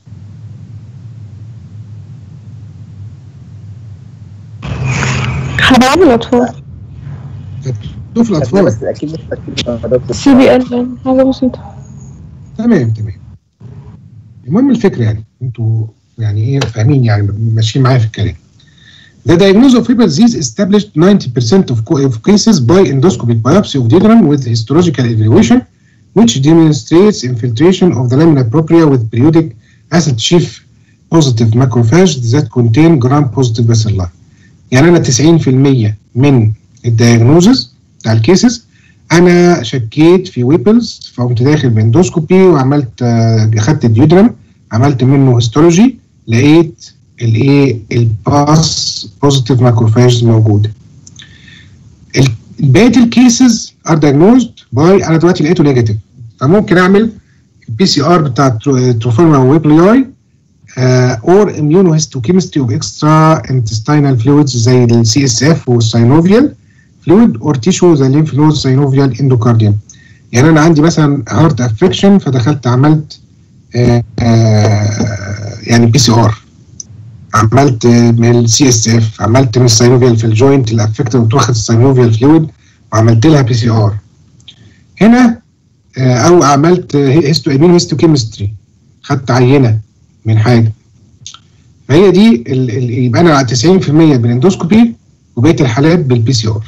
حبايب الأطفال شوف الاطفال بس اكيد مش فاكر سي بي ال حاجة بسيطة تمام تمام المهم الفكره يعني انتوا يعني ايه فاهمين يعني ماشيين معايا في الكلام The diagnosis of Fibroid disease established 90% of, co- of cases by endoscopic biopsy of duodenum with histological evaluation, which demonstrates infiltration of the lamina propria with periodic acid chief positive macrophage that contain gram-positive bacilli. يعني انا 90% من الدياجنوزز بتاع الكيسز انا شكيت في ويبلز فقمت داخل باندوسكوبي وعملت آه، خدت الديودرم عملت منه هيستولوجي لقيت الايه الباس بوزيتيف ماكروفاجز موجوده ال- بقيه الكيسز ار دايجنوزد باي انا دلوقتي لقيته نيجاتيف فممكن اعمل البي سي ار بتاع تروفورما ويبلياي اور immunohistochemistry of extra intestinal fluids زي السي اس اف والساينوفيال فلويد اور تيشو زي الليمف نود ساينوفيال اندوكارديوم يعني انا عندي مثلا هارت افكشن فدخلت عملت آه آه يعني بي سي ار عملت آه، من السي اس اف عملت من الساينوفيال في الجوينت اللي افكتد وتواخد الساينوفيال فلويد وعملت لها بي سي ار هنا آه او عملت هيستو امينو هيستوكيمستري خدت عينه من حاجه فهي دي ال- ال- يبقى انا على 90% بالاندوسكوبي وبقيه الحالات بالبي سي ار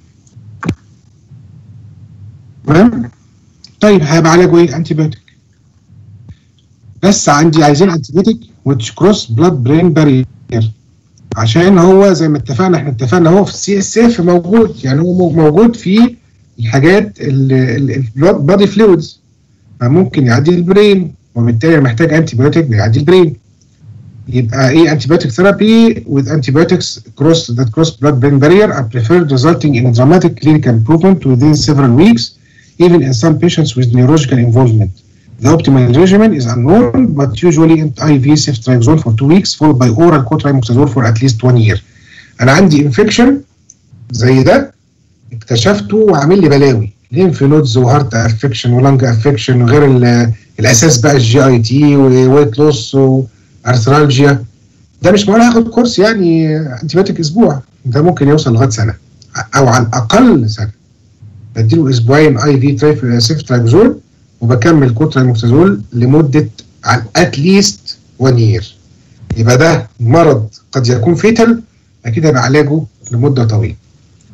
تمام طيب هيبقى علاجه ايه انتي بايوتيك بس عندي عايزين انتي بايوتيك which cross blood brain barrier عشان هو زي ما اتفقنا احنا اتفقنا هو في السي اس اف موجود يعني هو مو- موجود في الحاجات البلاد بادي فلويدز فممكن يعدي البرين وبالتالي محتاج انتي بايوتيك بيعدي البرين يبقى ايه antibiotic therapy with antibiotics cross that cross blood brain barrier are preferred resulting in a dramatic clinical improvement within several weeks even in some patients with neurological involvement. The optimal regimen is unknown but usually IV ceftriaxone for two weeks followed by oral cotrimoxazole for at least one year. انا عندي infection زي ده اكتشفته وعامل لي بلاوي ليمف نودز وهارت افكشن ولانج افكشن وغير ال- الاساس بقى الجي اي تي وويت لوس وارثرالجيا ده مش معناه هاخد كورس يعني انتيبيوتيك اسبوع ده ممكن يوصل لغايه سنه او على الاقل سنه بديله اسبوعين اي في سيفتراكزول وبكمل كوتريموكسازول لمده على اتليست 1 يير يبقى ده مرض قد يكون فيتال اكيد هيبقى علاجه لمده طويله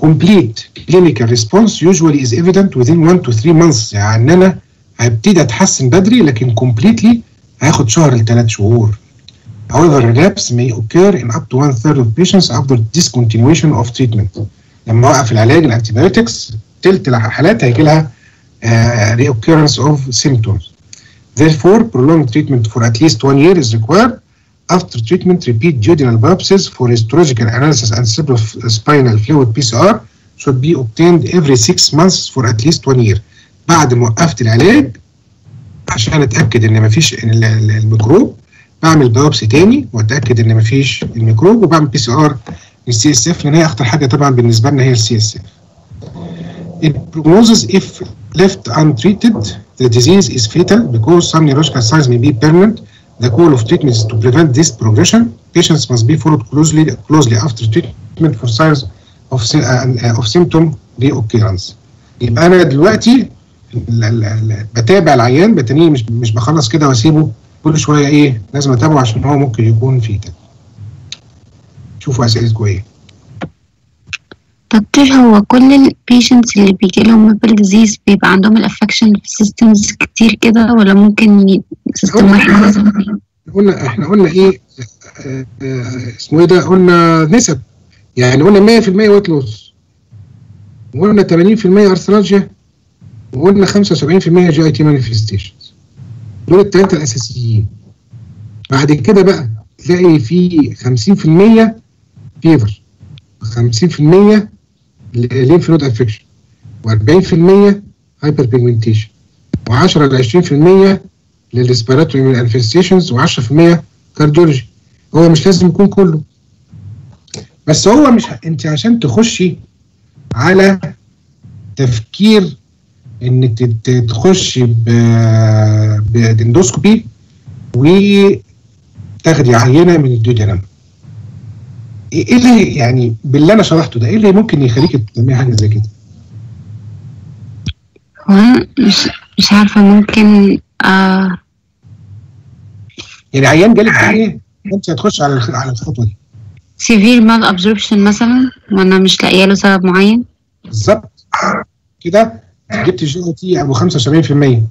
complete clinical response usually is evident within 1 to 3 months يعني انا هبتدي اتحسن بدري لكن completely هياخد شهر لثلاث شهور However, relapse may occur in up to one third of patients after discontinuation of treatment. لما اوقف العلاج الانتيبيوتكس تلت الحالات هيجي لها uh, reoccurrence of symptoms. Therefore, prolonged treatment for at least one year is required. After treatment, repeat duodenal biopsies for histological analysis and cerebrospinal fluid PCR should be obtained every six months for at least one year. بعد ما وقفت العلاج عشان اتاكد ان مفيش ال- ال- الميكروب بعمل بايوبسي تاني واتاكد ان مفيش الميكروب وبعمل بي سي ار السي اس اف لان هي اخطر حاجه طبعا بالنسبه لنا هي السي اس اف. It prognosis if left untreated the disease is fatal because some neurological signs may be permanent. The goal of treatment is to prevent this progression. Patients must be followed closely closely after treatment for signs of sy- uh, of symptom reoccurrence. يبقى انا دلوقتي ال- ال- ال- بتابع العيان بتنيه مش مش بخلص كده واسيبه كل شويه ايه لازم اتابعه عشان هو ممكن يكون فيتال. شوفوا اسئلتكم ايه. دكتور هو كل البيشنتس اللي بيجي لهم ميبل ديزيز بيبقى عندهم الافكشن في سيستمز كتير كده ولا ممكن سيستم واحد مثلا قلنا احنا قلنا ايه آه، آه، اسمه ايه ده قلنا نسب يعني قلنا 100% ويت لوس وقلنا 80% ارثرالجيا وقلنا 75% جي اي تي مانيفستيشنز دول الثلاثه الاساسيين بعد كده بقى تلاقي في 50% فيفر 50% ليمف نود افكشن و40% هايبر بيجمنتيشن و10 ل 20% للريسبيراتوري مانيفستيشنز و10% كارديولوجي هو مش لازم يكون كله بس هو مش انت عشان تخشي على تفكير انك تت- تخشي ب- باندوسكوبي وتاخدي عينه من الدودينام ايه إيه اللي يعني باللي انا شرحته ده ايه اللي ممكن يخليك تعملي حاجه زي كده؟ هو أنا مش مش عارفة ممكن آه يعني عيان جالك ايه انت هتخش على الخ- على الخطوه دي سيفير مال ابزوربشن مثلا وانا مش لاقيه له سبب معين بالظبط كده جبت الجي او تي ابو 75%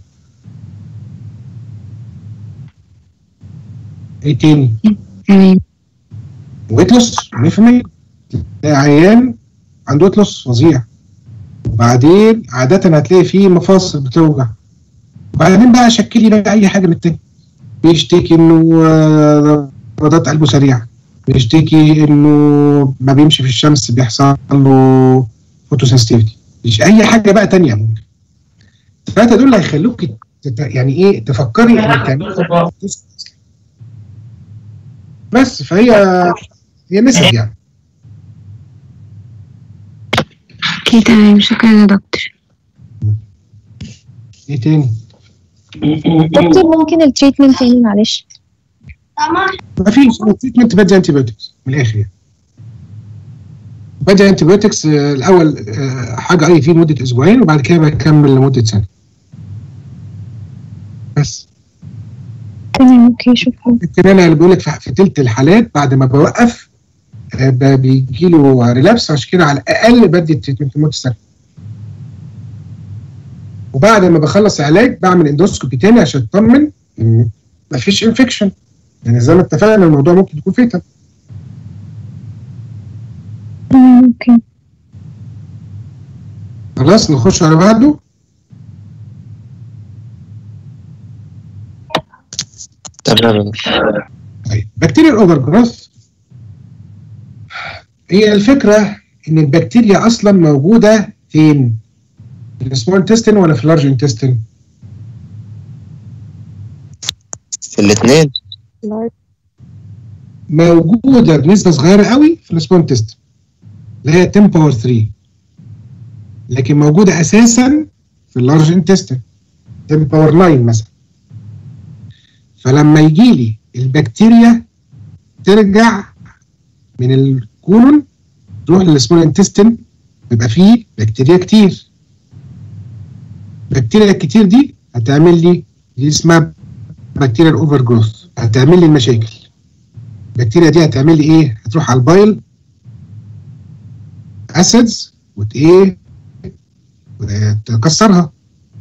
ايه تاني؟ تمام ويت لوس 100% تلاقي عيان عنده ويت لوس فظيع وبعدين عادة هتلاقي فيه مفاصل بتوجع وبعدين بقى شكلي بقى أي حاجة من التاني بيشتكي إنه آه، نبضات قلبه سريعة بيشتكي إنه ما بيمشي في الشمس بيحصل له فوتوسنسيتيفيتي مش أي حاجة بقى تانية ممكن الثلاثة دول اللي هيخلوك تت- يعني إيه تفكري إنك تعملي بس فهي هي نسب يعني اوكي تمام شكرا يا دكتور ايه تاني؟ دكتور ممكن التريتمنت تاني معلش ما فيش تريتمنت بدي انتي بايوتكس من الاخر يعني بدي انتي بايوتكس آه، الاول آه، حاجه اي في لمده اسبوعين وبعد كده بكمل لمده سنه بس تمام اوكي شكرا يمكن انا اللي بقول لك في في تلت الحالات بعد ما بوقف آه، ب- بيجي له ريلابس عشان كده على الاقل بدي التريتمنت لمده سنه وبعد ما بخلص علاج بعمل اندوسكوبي تاني عشان اطمن ان مفيش انفكشن يعني زي ما اتفقنا الموضوع ممكن يكون فيتال تمام اوكي خلاص نخش على بعده تمام طيب بكتيريا الاوفر جروث هي الفكره ان البكتيريا اصلا موجوده فين؟ في السمول انتستين ولا في اللارج انتستين؟ في الاثنين موجوده بنسبه صغيره قوي في السمول انتستين اللي هي 10 باور 3 لكن موجوده اساسا في اللارج انتستين 10 باور 9 مثلا فلما يجي لي البكتيريا ترجع من الكولون تروح للسمول انتستين بيبقى فيه بكتيريا كتير البكتيريا الكتير دي هتعمل لي دي اسمها بكتيريا الاوفر جروث هتعمل لي المشاكل البكتيريا دي هتعمل لي ايه هتروح على البايل اسيدز وت ايه تكسرها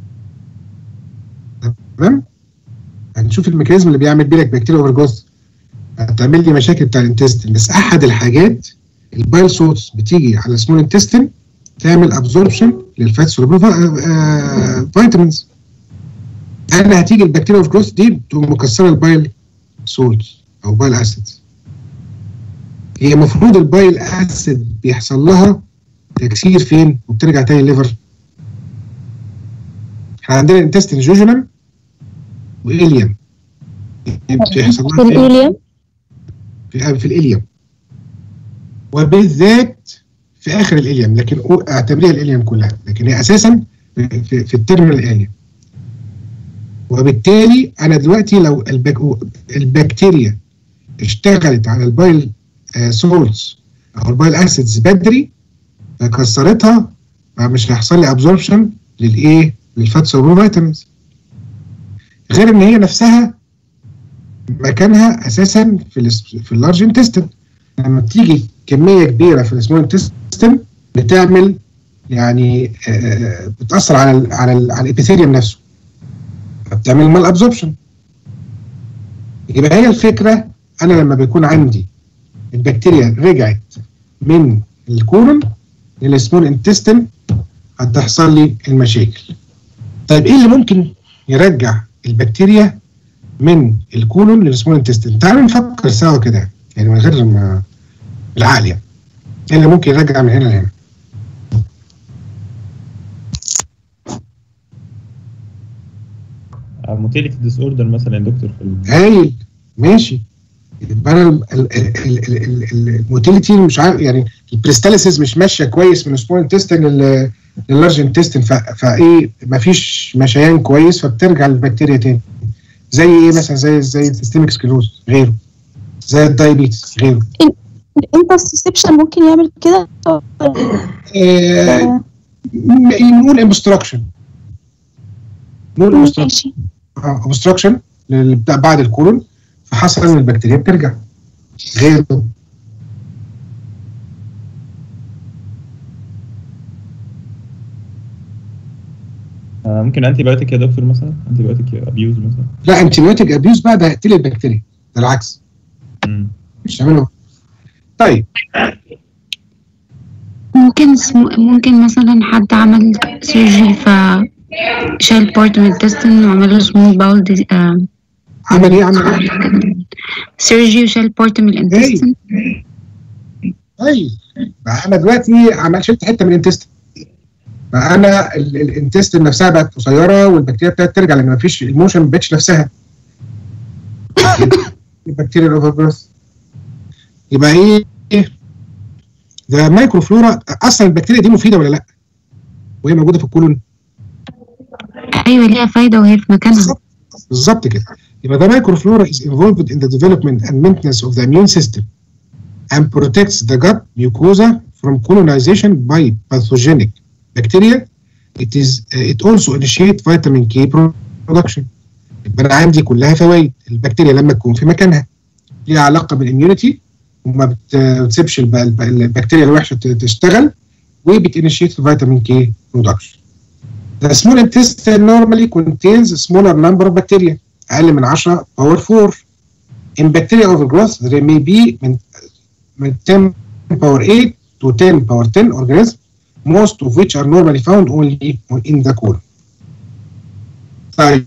تمام هنشوف الميكانيزم اللي بيعمل بيه لك بكتيريا اوفر جروث هتعمل لي مشاكل بتاع الانتستين بس احد الحاجات البايل سوتس بتيجي على السمول انتستين تعمل ابزوربشن للفات سولوبل فيتامينز انا هتيجي البكتيريا اوف جروث دي تقوم مكسره البايل سولت او بايل اسيدز هي المفروض البايل اسيد بيحصل لها تكسير فين وبترجع تاني الليفر احنا عندنا انتستين جوجنم واليم بيحصل في لها فين؟ الإيليوم في في الاليوم وبالذات في اخر الاليوم لكن أو- اعتبريها الاليوم كلها لكن هي اساسا في, في, في الترمينال الاليوم وبالتالي انا دلوقتي لو البك البكتيريا اشتغلت على البايل سولتس او البايل اسيدز بدري فكسرتها فمش هيحصل لي ابزوربشن للايه؟ للفاتس والفيتامينز غير ان هي نفسها مكانها اساسا في ال في اللارج انتستين لما بتيجي كميه كبيره في السمول انتستين بتعمل يعني آه، بتاثر على ال على ال على الابيثيليوم نفسه بتعمل مال ابزوربشن يبقى هي الفكره انا لما بيكون عندي البكتيريا رجعت من الكولون للسمول انتستين هتحصل لي المشاكل طيب ايه اللي ممكن يرجع البكتيريا من الكولون للسمول انتستين تعالوا نفكر سوا كده يعني من غير ما العقل يعني ايه اللي ممكن يرجع من هنا لهنا موتيليتي ديس اوردر مثلا يا دكتور في ال- هايل ماشي يبقى انا ال- ال- ال- ال- ال- ال- الموتيليتي مش عارف يعني البريستاليسيس مش ماشيه كويس من السمول انتستين لللارج انتستين فايه مفيش مشيان كويس فبترجع للبكتيريا تاني زي ايه مثلا زي زي السيستميك سكلوز غيره زي الدايابيتس غيره الانترسبشن ممكن يعمل كده آه، م- نقول انبستراكشن نقول ماشي اوبستراكشن بتاع بعد الكولون فحصل ان البكتيريا بترجع غيره آه، ممكن انتي بايوتيك يا دكتور مثلا انتي بايوتيك ابيوز مثلا لا انتيبيوتيك ابيوز بقى ده هيقتل البكتيريا ده العكس مم. مش هعمله طيب ممكن اسمه ممكن مثلا حد عمل سيرجري ف شال بارت من التستن وعمل له سمول باول دي... آه عمل ايه عمل ايه؟ سيرجري وشال بارت من الانتستن طيب بقى انا دلوقتي عمال شلت حته من الانتستين بقى انا ال- الانتستين نفسها بقت قصيره والبكتيريا بتاعت ترجع لان مفيش الموشن ما بقتش نفسها البكتيريا الاوفر جروث يبقى ايه ده مايكرو فلورا اصلا البكتيريا دي مفيده ولا لا؟ وهي موجوده في الكولون ايوه ليها فايده وهي في مكانها بالظبط كده يبقى ده مايكرو فلورا is involved in the development and maintenance of the immune system and protects the gut mucosa from colonization by pathogenic bacteria. It is uh, it also initiate vitamin K production. يبقى انا عندي كلها فوائد البكتيريا لما تكون في مكانها ليها علاقه بالاميونيتي وما بت- بتسيبش الب- الب- البكتيريا الوحشه ت- تشتغل وبتinitiate الفيتامين K production. The small intestine normally contains a smaller number of bacteria اقل من 10 power 4 in bacteria overgrowth there may be من من 10 power 8 to 10 power 10 organisms most of which are normally found only in the colon. طيب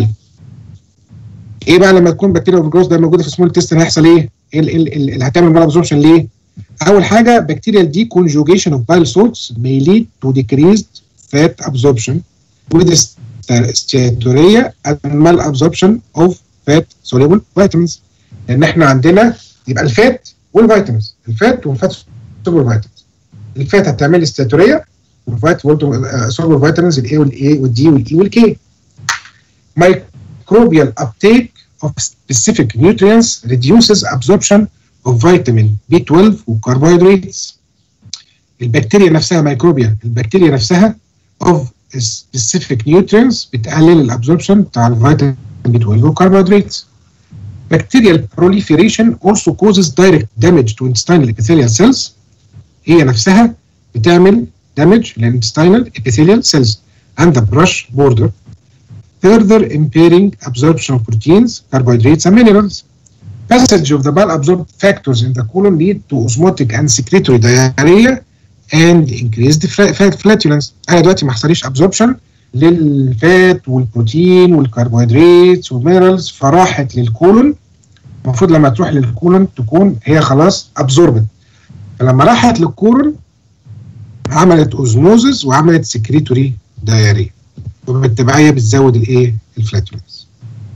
ايه بقى لما تكون بكتيريا overgrowth ده موجوده في سمول intestine هيحصل ايه؟ ايه ال- ال- ال- اللي هتعمل مال absorption ليه؟ اول حاجه bacterial deconjugation of bile salts may lead to decreased fat absorption with steatorrhea and malabsorption of fat soluble vitamins لان احنا عندنا يبقى الفات والفيتامينز الفات والفات سولبل فيتامينز الفات هتعمل لي ستاتوريا والفات برضه سولبل فيتامينز الاي والاي والدي والاي والكي microbial uptake of specific nutrients reduces absorption of vitamin B12 وcarbohydrates البكتيريا نفسها ميكروبيا البكتيريا نفسها of specific nutrients بتقلل الابزوربشن بتاع الفيتامين B12 والكربوهيدرات bacterial proliferation also causes direct damage to intestinal epithelial cells هي نفسها بتعمل damage the intestinal epithelial cells and the brush border further impairing absorption of proteins, carbohydrates, and minerals. Passage of the malabsorbed factors in the colon lead to osmotic and secretory diarrhea and increased fla- fat flatulence. انا دلوقتي ما حصليش absorption للفات والبروتين والكربوهيدرات والمينرالز فراحت للكولون المفروض لما تروح للكولون تكون هي خلاص absorbed فلما راحت للكولون عملت اوزموزز وعملت سكريتوري دايريا وبالتبعيه بتزود الايه الفلاتولنس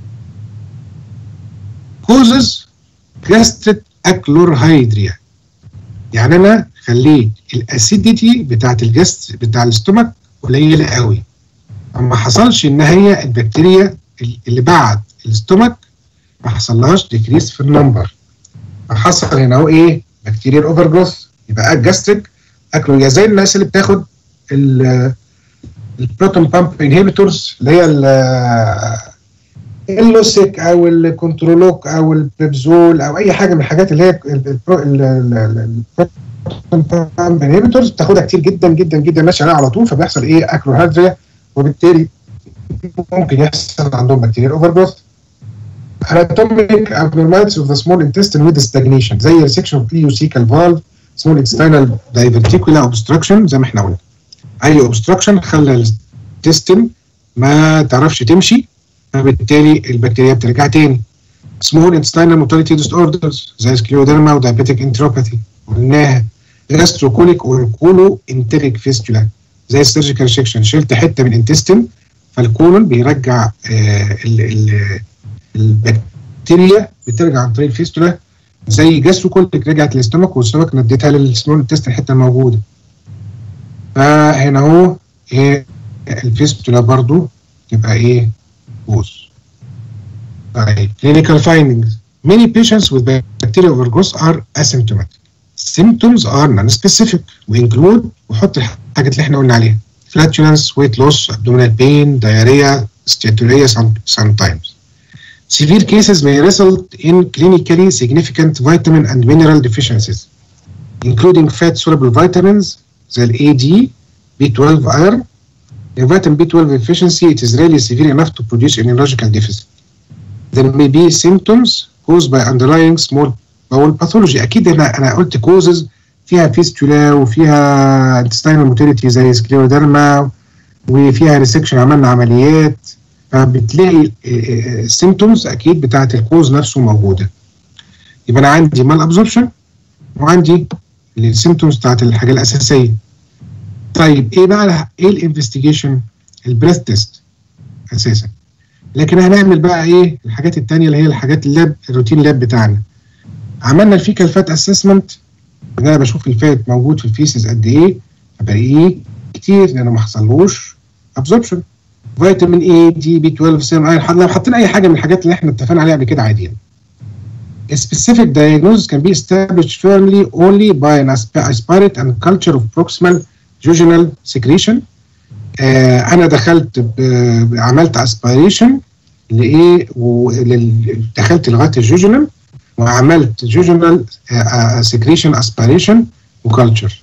كوزز جاستريك اكلورهيدريا يعني انا خليت الاسيديتي بتاعت الجست بتاع الاستومك قليله قوي ما حصلش ان هي البكتيريا اللي بعد الاستومك ما حصلهاش ديكريس في النمبر فحصل هنا هو ايه بكتيريا الاوفر جروث يبقى الجاستريك اكلوريا زي الناس اللي بتاخد ال- البروتون بامب انهبيتورز اللي هي ال- اللوسيك او الكنترولوك او البيبزول او اي حاجه من الحاجات اللي هي البروتون بامب انهبيتورز بتاخدها كتير جدا جدا جدا ماشي عليها على طول فبيحصل ايه اكروهادريا وبالتالي ممكن يحصل عندهم بكتيريا اوفر جروث anatomic abnormalities of the small intestine with stagnation زي resection of ileocecal valve small intestinal diverticular obstruction زي ما احنا قلنا اي obstruction خلى الانتستين ما تعرفش تمشي فبالتالي البكتيريا بترجع تاني small intestinal motility disorders زي سكليوديرما ودايبيتيك انتروباثي قلناها جاستروكوليك والكولو انتريك فيستولا زي السيرجيكال سيكشن شلت حته من الانتستين فالكولون بيرجع آه ال ال البكتيريا بترجع عن طريق الفيستولا زي جاستروكوليك رجعت للاستومك والاستومك نديتها للسمول انتستين الحته الموجوده فهنا اهو ايه الفيستولا برضو تبقى ايه بوز طيب clinical findings many patients with bacterial overgrowth are asymptomatic symptoms are non-specific وinclude وحط الحاجات اللي احنا قلنا عليها flatulence weight loss abdominal pain diarrhea steatorrhea some- sometimes severe cases may result in clinically significant vitamin and mineral deficiencies including fat soluble vitamins زي ال A, D, B12 iron. In vitamin B12 deficiency, it is rarely severe enough to produce a neurological deficit. There may be symptoms caused by underlying small bowel pathology. أكيد أنا أنا قلت causes فيها فيستولا وفيها intestinal motility زي سكليوديرما وفيها ريسكشن عملنا عمليات فبتلاقي السيمتومز اكيد بتاعت الكوز نفسه موجوده يبقى انا عندي مال ابزوربشن وعندي السيمتومز بتاعت الحاجه الاساسيه طيب ايه بقى ايه الانفستيجيشن البريث تيست اساسا لكن هنعمل بقى ايه الحاجات التانية اللي هي الحاجات اللاب الروتين لاب بتاعنا عملنا الفيكال فات اسسمنت ان انا بشوف الفات موجود في الفيسز قد ايه بلاقيه كتير لانه ما حصلوش ابزوربشن فيتامين اي دي بي 12 سيرم ايرون لو حطينا اي حاجه من الحاجات اللي احنا اتفقنا عليها قبل كده عادي A specific diagnosis can be established firmly only by an asp- aspirate and culture of proximal jejunal secretion. آه انا دخلت ب- عملت اسبيريشن لايه ولل- دخلت لغايه الجوجنال وعملت جوجنال سكريشن اسبيريشن وكلتشر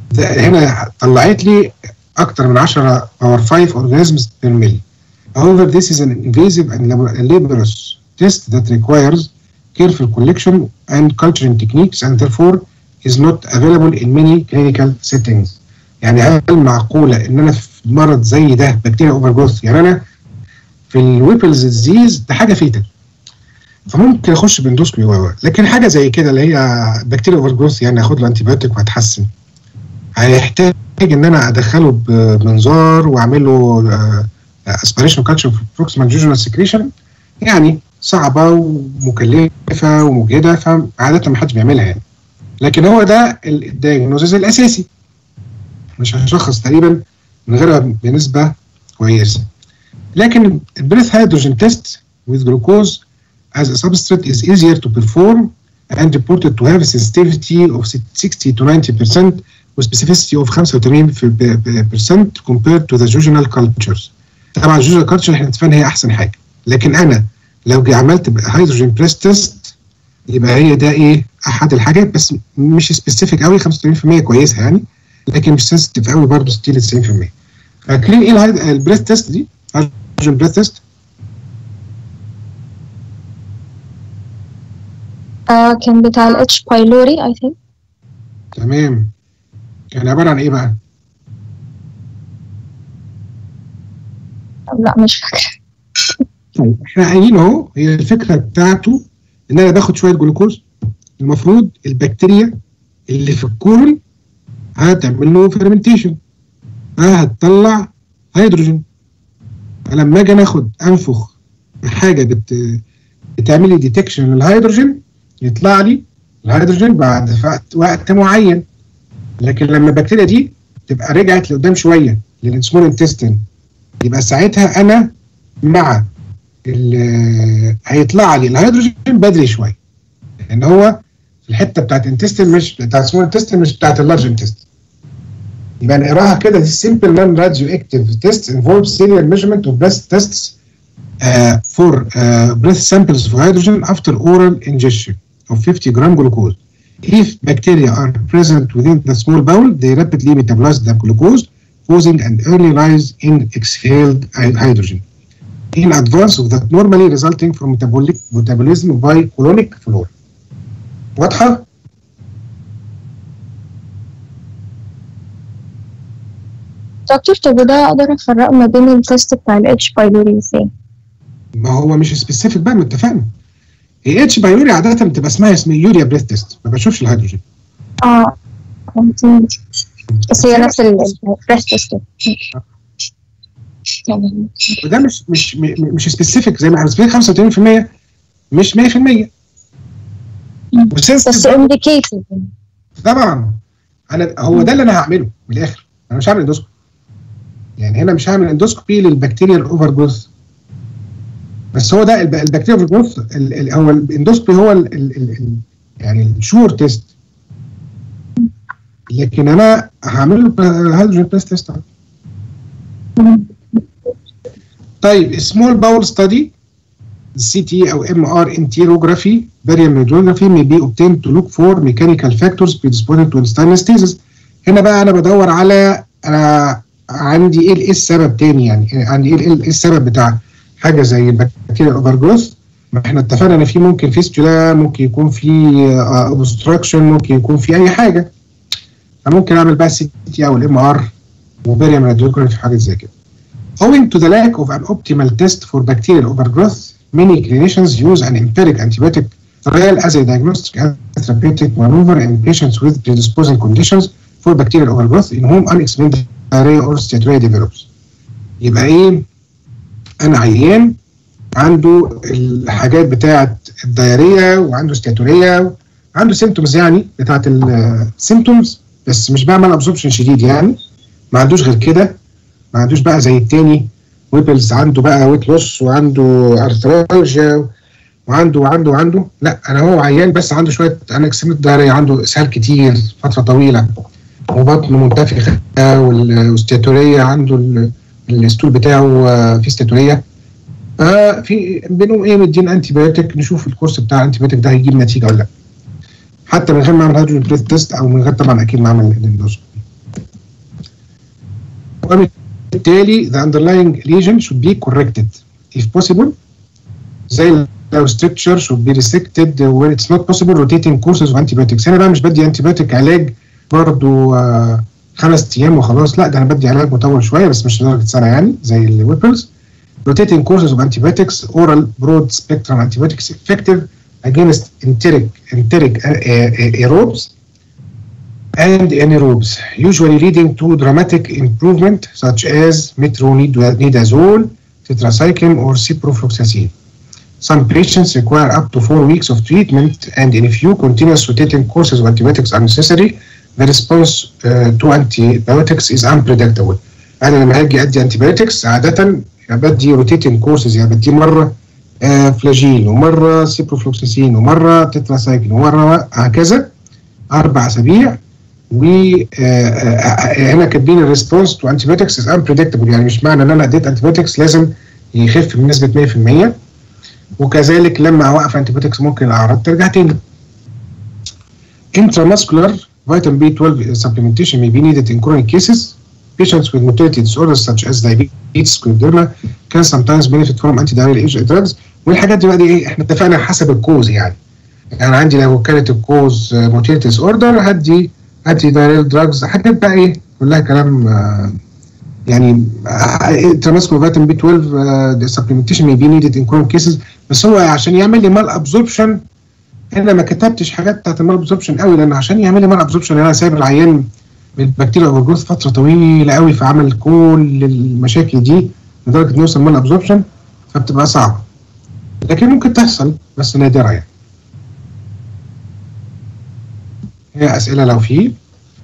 هنا طلعت لي اكتر من 10 باور 5 organisms per mill. However, this is an invasive and lab- laborious test that requires careful collection and culturing techniques and therefore is not available in many clinical settings. يعني هل معقولة ان انا في مرض زي ده بكتيريا اوفر جروث يعني انا في الويبلز ديزيز ده حاجة فيتال فممكن اخش باندوسكوبي و و. لكن حاجة زي كده اللي هي بكتيريا اوفر جروث يعني اخد له انتي بايوتيك وهتحسن هيحتاج ان انا ادخله بمنظار واعمل له اسبريشن كالتشر بروكسيمال جوجنال سكريشن يعني صعبه ومكلفه ومجهده فعاده ما حدش بيعملها يعني لكن هو ده الدايجنوزز الاساسي مش هشخص تقريبا من غيرها بنسبه كويسه لكن البريث هيدروجين تيست with glucose as a substrate is easier to perform and reported to have a sensitivity of 60 to 90% with specificity of 85% compared to the jejunal cultures. طبعا الجوجنال كالتشر احنا اتفقنا هي احسن حاجه لكن انا لو جي عملت هيدروجين بريس تيست يبقى هي ده ايه احد الحاجات بس مش سبيسيفيك قوي 85% كويسه يعني لكن مش سنسيتيف قوي برضه ستيل 90% فاكرين ايه الهايد- البريث تيست دي؟ هيدروجين بريث تيست آه كان بتاع الاتش بايلوري اي ثينك تمام كان عباره عن ايه بقى؟ لا مش فاكرة طيب احنا قايلين اهو هي الفكره بتاعته ان انا باخد شويه جلوكوز المفروض البكتيريا اللي في الكولون هتعمل له فيرمنتيشن هتطلع هيدروجين فلما اجي ناخد انفخ بحاجه بت بتعمل لي ديتكشن للهيدروجين يطلع لي الهيدروجين بعد وقت, وقت معين لكن لما البكتيريا دي تبقى رجعت لقدام شويه للسمول انتستين يبقى ساعتها انا مع ال- هيطلع لي الهيدروجين بدري شويه لان هو في الحته بتاعت انتستين مش بتاعت سمول انتستين مش بتاعت اللارج انتستين يبقى نقراها كده دي simple non radioactive test involves serial measurement of breath tests uh, for uh, breath samples of hydrogen after oral ingestion of 50 gram glucose. If bacteria are present within the small bowel, they rapidly metabolize the glucose, causing an early rise in exhaled hy- hydrogen in advance of that normally resulting from metabolic metabolism by colonic flora. واضحة؟ دكتور طب وده اقدر افرق ما بين التست بتاع الاتش بايلوري ازاي؟ ما هو مش سبيسيفيك بقى ما اتفقنا. هي اتش بايوري عادة بتبقى اسمها اسمها يوريا بريث تيست ما بشوفش الهيدروجين. اه فهمتني. بس هي نفس البريس تيست وده مش مش م- مش سبيسيفيك زي ما احنا سبيسيفيك 85% مش 100% بس انديكيتد طبعا انا هو ده اللي انا هعمله من الاخر انا مش هعمل اندوسكوبي يعني هنا مش هعمل اندوسكوبي للبكتيريا الاوفر جروث بس هو ده الب- البكتيريا اوفر جروث ال- ال- هو الاندوسكوبي هو ال ال ال ال يعني الشور تيست لكن انا هعمل له هيدروجين بريس تيست طيب سمول باول ستادي CT او MR enterography barium radiography may be obtained to look for mechanical factors predisposing to intestinal stasis هنا بقى انا بدور على انا عندي ايه ايه السبب تاني يعني عندي ايه ايه السبب بتاع حاجه زي البكتيريا اوفر جروث ما احنا اتفقنا ان في ممكن فيستولا ممكن يكون في اوبستراكشن ممكن يكون في اي حاجه فممكن اعمل بقى السي تي او الام ار وباريوم راديوجرافي حاجه زي كده Owing to the lack of an optimal test for bacterial overgrowth, many clinicians use an empiric antibiotic trial as a diagnostic and therapeutic maneuver in patients with predisposing conditions for bacterial overgrowth in whom unexplained diarrhea or steatorrhea develops. يبقى ايه؟ انا عيان عنده الحاجات بتاعه الدياريه وعنده ستاتوريا عنده سيمتومز يعني بتاعه السيمتومز بس مش بعمل ابسوربشن شديد يعني ما عندوش غير كده ما عندوش بقى زي التاني ويبلز عنده بقى ويت لوس وعنده ارثرالجيا وعنده وعنده وعنده لا انا هو عيان بس عنده شويه انا اكسمت دارية عنده اسهال كتير فتره طويله وبطن منتفخه والستاتوريه عنده ال- الستول بتاعه آه، فيه ستاتوريه ففي بينهم ايه مدين انتي بايوتيك نشوف الكورس بتاع الانتي بايوتيك ده هيجيب نتيجه ولا لا حتى من غير ما اعمل هيدروجين بريث تيست او من غير طبعا اكيد ما اعمل الاندوسكوبي وبالتالي the underlying lesion should be corrected if possible زي لو structure should be resected when it's not possible rotating courses of antibiotics هنا بقى مش بدي antibiotic علاج برضو آه خمس ايام وخلاص لا ده انا بدي علاج مطول شويه بس مش لدرجه سنه يعني زي الويبلز rotating courses of antibiotics oral broad spectrum antibiotics effective against enteric enteric uh, uh, aerobes and anaerobes, usually leading to dramatic improvement such as metronidazole, tetracycline, or ciprofloxacin. Some patients require up to four weeks of treatment, and in a few continuous rotating courses of antibiotics are necessary. The response uh, to antibiotics is unpredictable. أنا لما هاجي أدي antibiotics عادة يا بدي rotating courses يعني بدي مرة آه فلاجيل ومرة سيبروفلوكساسين ومرة تتراسايكلين ومرة هكذا أربع أسابيع وهنا كاتبين الريسبونس تو انتيبيوتكس از unpredictable يعني مش معنى ان انا اديت انتيبيوتكس لازم يخف بنسبه 100% وكذلك لما اوقف انتيبيوتكس ممكن الاعراض ترجع تاني. intramuscular vitamin B12 supplementation may be needed in chronic cases. Patients with motility disorders such as diabetes, scleroderma can sometimes benefit from antidiarrheal agent drugs. والحاجات دي بقى دي ايه احنا اتفقنا حسب الكوز يعني. يعني عندي لو كانت الكوز موتيليتي ديس اوردر هدي انتي دايريال دراجز حاجات بقى ايه كلها كلام آه، يعني تراماسكو فيتامين بي 12 سبلمنتيشن مي بي نيدد ان كرون كيسز بس هو عشان يعمل لي مال ابزوربشن انا ما كتبتش حاجات بتاعت المال ابزوربشن قوي لان عشان يعمل لي مال ابزوربشن انا سايب العيان من البكتيريا اوفر جروث فتره طويله قوي في عمل كل المشاكل دي لدرجه انه يوصل مال ابزوربشن فبتبقى صعبه لكن ممكن تحصل بس نادره يعني هي اسئله لو في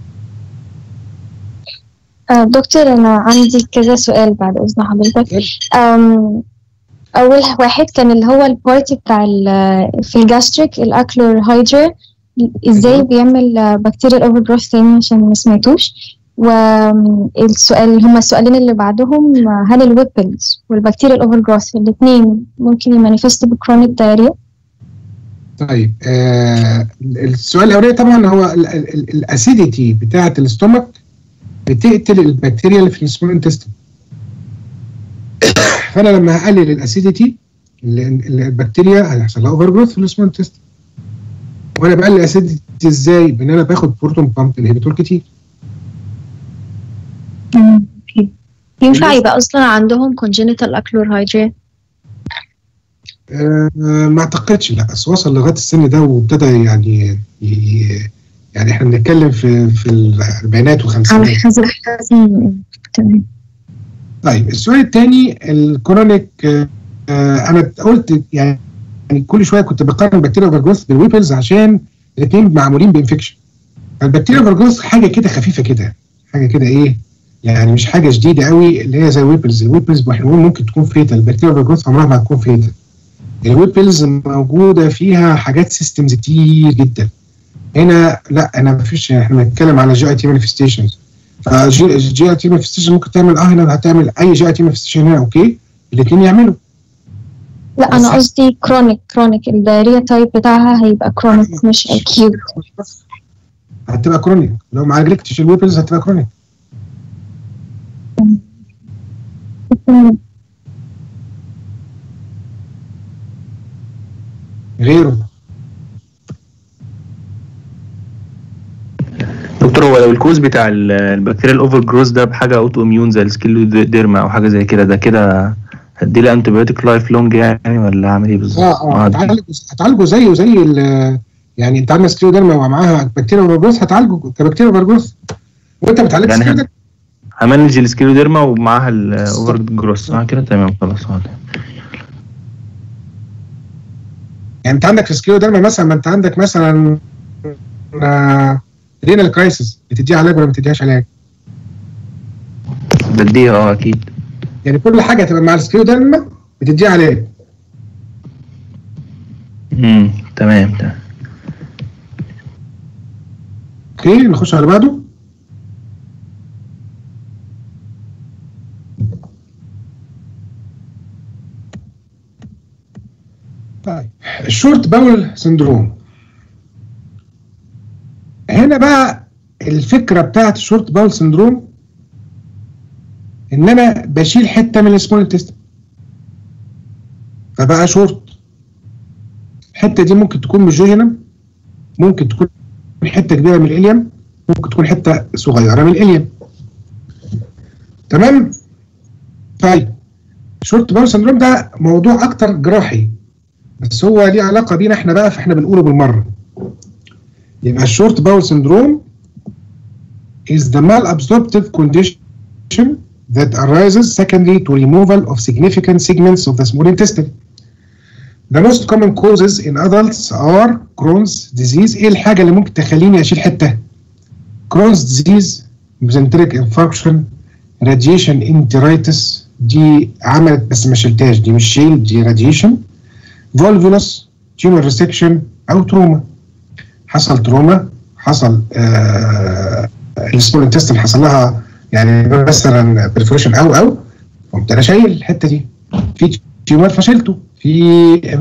آه، دكتور أنا عندي كذا سؤال بعد إذن حضرتك أم، أول واحد كان اللي هو البارتي بتاع ال- في الجاستريك الأكلور هايدرا إزاي بيعمل بكتيريا الأوفر جروث تاني عشان ما سمعتوش والسؤال هما السؤالين اللي بعدهم آه، هل الويبلز والبكتيريا الأوفر جروث الاتنين ممكن يمانيفستوا بكرونيك دايريا؟ طيب آه السؤال الاولاني طبعا هو الاسيديتي بتاعه الاستومك بتقتل البكتيريا اللي في السمول انتستين فانا لما هقلل الاسيديتي البكتيريا هيحصل لها اوفر جروث في السمول انتستين وانا بقلل الاسيديتي ازاي؟ بان انا باخد بروتون بامب انهبيتور كتير ينفع يبقى أصلا عندهم congenital ocular hydria؟ آه ما اعتقدش لا بس وصل لغايه السن ده وابتدى يعني ي- يعني احنا بنتكلم في في الاربعينات على والخمسينات حسب مم، تمام طيب السؤال الثاني الكرونيك آه، آه، انا قلت يعني يعني كل شويه كنت بقارن بكتيريا اوفر جروث بالويبلز عشان الاثنين معمولين بانفكشن البكتيريا اوفر جروث حاجه كده خفيفه كده حاجه كده ايه يعني مش حاجه شديده قوي اللي هي زي الويبلز الويبلز احنا بنقول ممكن تكون فيتال البكتيريا اوفر جروث عمرها ما هتكون فيتال الويبلز موجوده فيها حاجات سيستمز كتير جدا هنا لا انا مفيش احنا بنتكلم على جي اي تي مانيفستيشنز فالجي اي تي مانيفستيشن ممكن تعمل اه هنا هتعمل اي جي اي تي مانيفستيشن هنا اوكي الاثنين يعملوا لا انا قصدي كرونيك كرونيك الدايريا تايب بتاعها هيبقى كرونيك مش اكيوت هتبقى كرونيك لو ما عالجتش الويبلز هتبقى كرونيك غيره دكتور هو لو الكوز بتاع ال- البكتيريا الاوفر جروث ده بحاجه اوتو اميون زي السكيلوديرما او حاجه زي كده ده كده هدي له انتبيوتيك لايف لونج يعني ولا اعمل ايه بالظبط؟ اه اه هتعالجه هتعالجه زيه زي ال- يعني انت عندك سكليوديرما ومعاها بكتيريا اوفر جروث هتعالجه كبكتيريا اوفر جروث وانت بتعالج يعني سكليوديرما همانج السكيلوديرما ومعاها الاوفر جروث اه كده تمام خلاص اه يعني انت عندك في سكليوديرما مثلا ما انت عندك مثلا رينال كرايسيس بتديها علاج ولا ما بتديهاش علاج؟ بديها اه اكيد يعني كل حاجه تبقى مع السكليوديرما بتديها علاج امم تمام تمام اوكي نخش على اللي بعده طيب الشورت باول سندروم هنا بقى الفكره بتاعت الشورت باول سندروم ان انا بشيل حته من السمول انتستين فبقى شورت الحته دي ممكن تكون من الجوجينم ممكن تكون حته كبيره من الاليم ممكن تكون حته صغيره من الاليم تمام طيب شورت باول سندروم ده موضوع اكتر جراحي بس هو ليه علاقه بينا احنا بقى فاحنا بنقوله بالمره يبقى الشورت باول سندروم is the malabsorptive condition that arises secondary to removal of significant segments of the small intestine. The most common causes in adults are Crohn's disease. ايه الحاجة اللي ممكن تخليني اشيل حتة؟ Crohn's disease, mesenteric infarction, radiation enteritis دي عملت بس ما شلتهاش دي مش شيل دي radiation. Volvulus, tumor resection او تروما. حصل تروما حصل آه السمول انتستين حصل لها يعني مثلا بريفوريشن او او قمت انا شايل الحته دي في تيومر فشلته في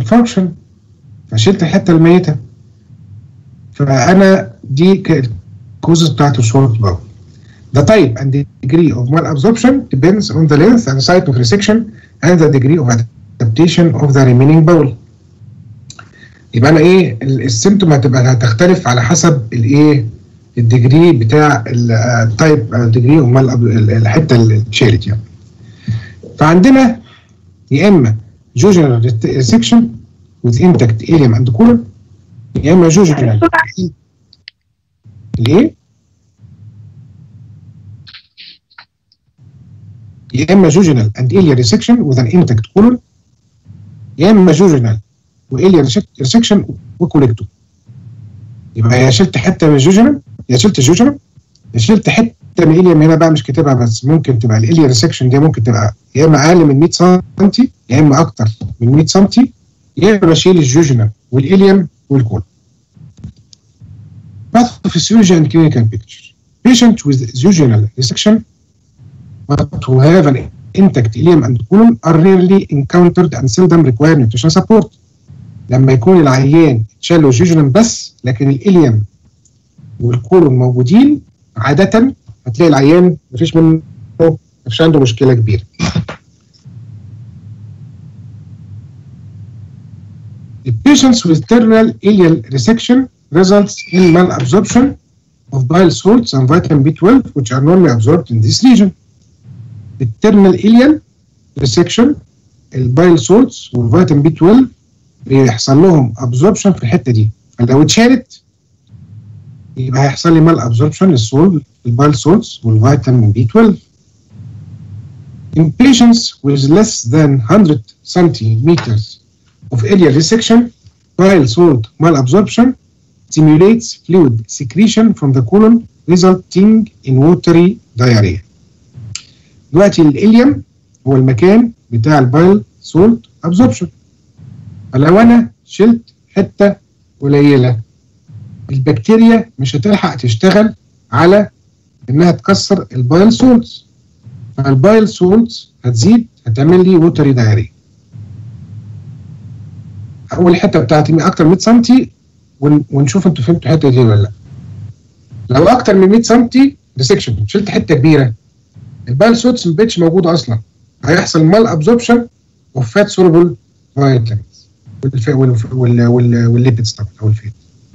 انفاركشن فشلت الحته الميته فانا دي causes بتاعته short bowel. The type and degree of malabsorption depends on the length and site of resection and the degree of adaptation of the remaining bowel. يبقى انا ايه ال- السيمتوم هتبقى هتختلف على حسب الايه الديجري بتاع التايب الديجري امال الحته اللي اتشالت يعني. فعندنا يا اما جوجنال ريسكشن with intact ileum and colon يا اما جوجنال الايه؟ يا اما جوجنال and ileal resection with an intact colon يا اما جوجنال وإيليا ريسكشن وكوليكتو يبقى يا شلت حته من الجوجنال يا شلت الجوجنال يا شلت حته من الإيليم هنا بقى مش كاتبها بس ممكن تبقى الإيليا ريسكشن دي ممكن تبقى يا اما اقل من 100 سم يا اما اكتر من 100 سم يا اما بشيل الجوجنال والإيليم والكول Pathophysiology and clinical picture. Patient with jejunal resection but who have an intact ileum and colon are rarely encountered and seldom require nutrition support. لما يكون العيان اتشال له جيجنم بس لكن الاليم والكولون موجودين عادة هتلاقي العيان مفيش منه مفيش عنده مشكلة كبيرة. The patients with terminal ileal resection results in malabsorption of bile salts and vitamin B12 which are normally absorbed in this region. The terminal ileal resection البايل سولتس والفيتامين بي 12 بيحصل لهم ابزوربشن في الحته دي فلو اتشالت يبقى هيحصل لي مال ابزوربشن للسول البايل سولتس والفيتامين بي 12 In patients with less than 100 centimeters of area resection, bile salt malabsorption stimulates fluid secretion from the colon resulting in watery diarrhea. دلوقتي الإليم هو المكان بتاع البايل سولت ابزوربشن فلو انا شلت حته قليله البكتيريا مش هتلحق تشتغل على انها تكسر البايل سولتس فالبايل سولتس هتزيد هتعمل لي ووتري دايري اول حته بتاعتي اكتر من 100 سم ون- ونشوف انتوا فهمتوا الحته دي ولا لا لو اكتر من 100 سم ريسكشن شلت حته كبيره البايل سولتس ما بقتش موجوده اصلا هيحصل مال ابزوربشن اوف فات سولبل فيتامينز والف- والف- وال- وال- والليبيدز طبعا او الفات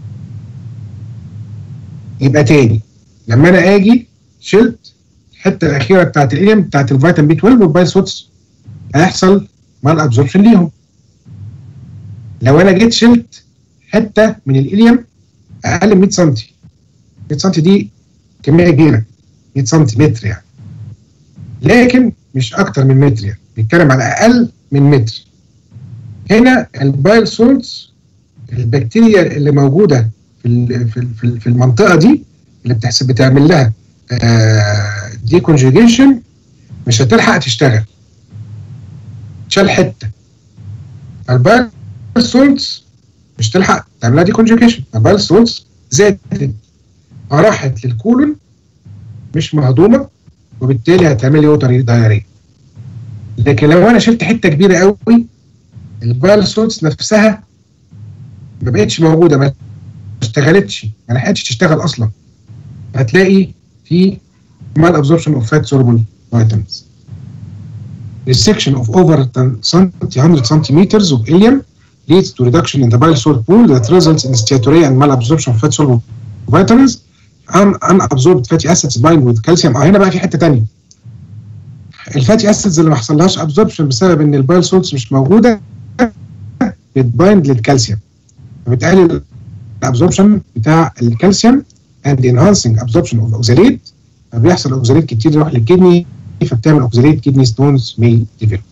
يبقى تاني لما انا اجي شلت الحته الاخيره بتاعت الاليم بتاعت الفيتامين بي 12 والبايل سولتس هيحصل مال ابزوربشن ليهم لو انا جيت شلت حته من الاليم اقل من 100 سم 100 سم دي كميه كبيره 100 سم متر يعني لكن مش اكتر من متر يعني بنتكلم على اقل من متر هنا البايل سولتس البكتيريا اللي موجوده في ال- في ال- في ال- في المنطقه دي اللي بتحسب بتعمل لها دي كونجيجيشن مش هتلحق تشتغل تشال حته البايل سولتس مش تلحق تعمل لها دي كونجيجيشن البايل سولتس زادت فراحت للكولون مش مهضومه وبالتالي هتعمل لي ووتر دايريا لكن لو انا شلت حته كبيره قوي البايل سولتس نفسها ما بقتش موجوده ما اشتغلتش ما لحقتش تشتغل اصلا هتلاقي في mal absorption of fat soluble vitamins. Resection of over 10 100 centimeters of ileum leads to reduction in the bile salt pool that results in steatorrhea and malabsorption of fat soluble vitamins. Un unabsorbed fatty acids bind with calcium. اه هنا بقى في حته ثانيه. الفاتي اسيدز اللي ما حصلهاش ابزوربشن بسبب ان البايل سولتس مش موجوده بتبايند للكالسيوم فبتقلل الابزوربشن بتاع الكالسيوم and enhancing absorption of oxalate فبيحصل اوكساليت كتير يروح للكدني فبتعمل اوكساليت كدني ستونز may develop.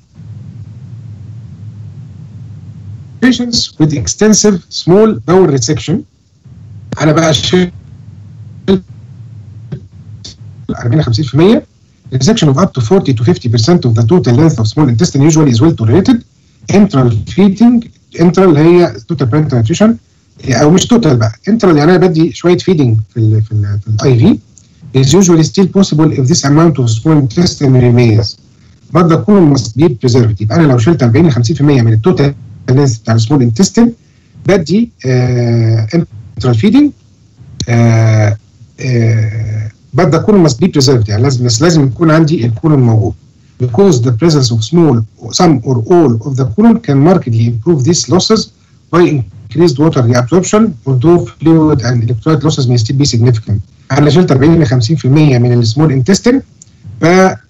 Patients with extensive small bowel resection انا بقى شلت 40 50% resection of up to 40 to 50% of the total length of small intestine usually is well tolerated enteral feeding enteral هي total parental nutrition او مش توتال بقى انترال يعني انا بدي شويه فيدنج في ال في ال في الاي في is usually still possible if this amount of small intestine remains but the colon must be preserved يبقى انا لو شلت 40 ل 50% من التوتال بتاع السمول انتستين بدي انترال فيدنج آه but the colon must be preserved يعني لازم بس لازم يكون عندي الكولون موجود because the presence of small some or all of the colon can markedly improve these losses by increased water reabsorption although fluid and electrolyte losses may still be significant انا شلت 40 ل 50% من السمول انتستين ف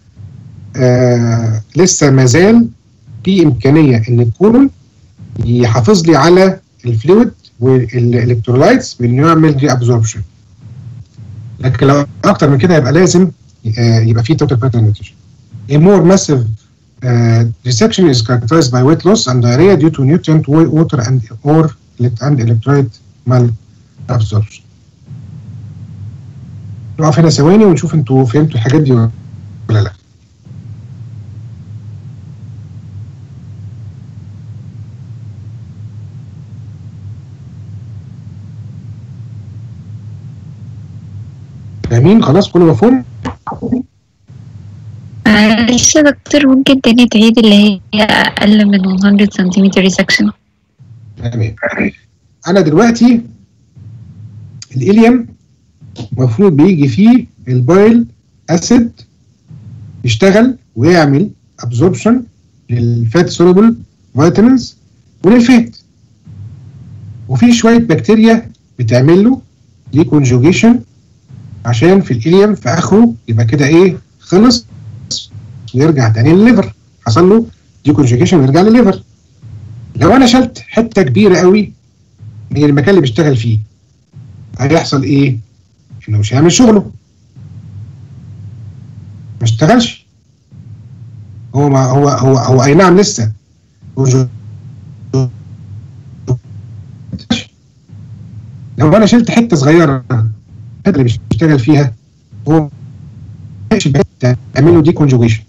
آه لسه ما زال في امكانيه ان الكولون يحافظ لي على الفلويد والالكترولايتس بانه يعمل ري ابزوربشن لكن لو اكتر من كده يبقى لازم آه يبقى في توتال باترن نيوتريشن A more massive uh, resection is characterized by weight loss and diarrhea due to nutrient water and or and electrolyte malabsorption. نقف هنا ثواني ونشوف انتوا فهمتوا الحاجات دي ولا لا. فاهمين خلاص كله مفهوم؟ معلش يا دكتور ممكن تاني تعيد اللي هي أقل من 100 سنتيمتر ريسكشن تمام انا دلوقتي الاليم المفروض بيجي فيه البايل اسيد يشتغل ويعمل ابزوربشن للفات سولوبل فيتامينز وللفات وفي شويه بكتيريا بتعمل له دي كونجوجيشن عشان في الاليم في اخره يبقى كده ايه خلص ويرجع تاني للليفر حصل له دي كونجوجيشن ويرجع للليفر لو انا شلت حته كبيره قوي من المكان اللي بيشتغل فيه هيحصل ايه؟ انه مش هيعمل شغله ما اشتغلش هو ما هو هو هو اي نعم لسه لو انا شلت حته صغيره الحته اللي بيشتغل فيها هو تعمل له دي كونجوجيشن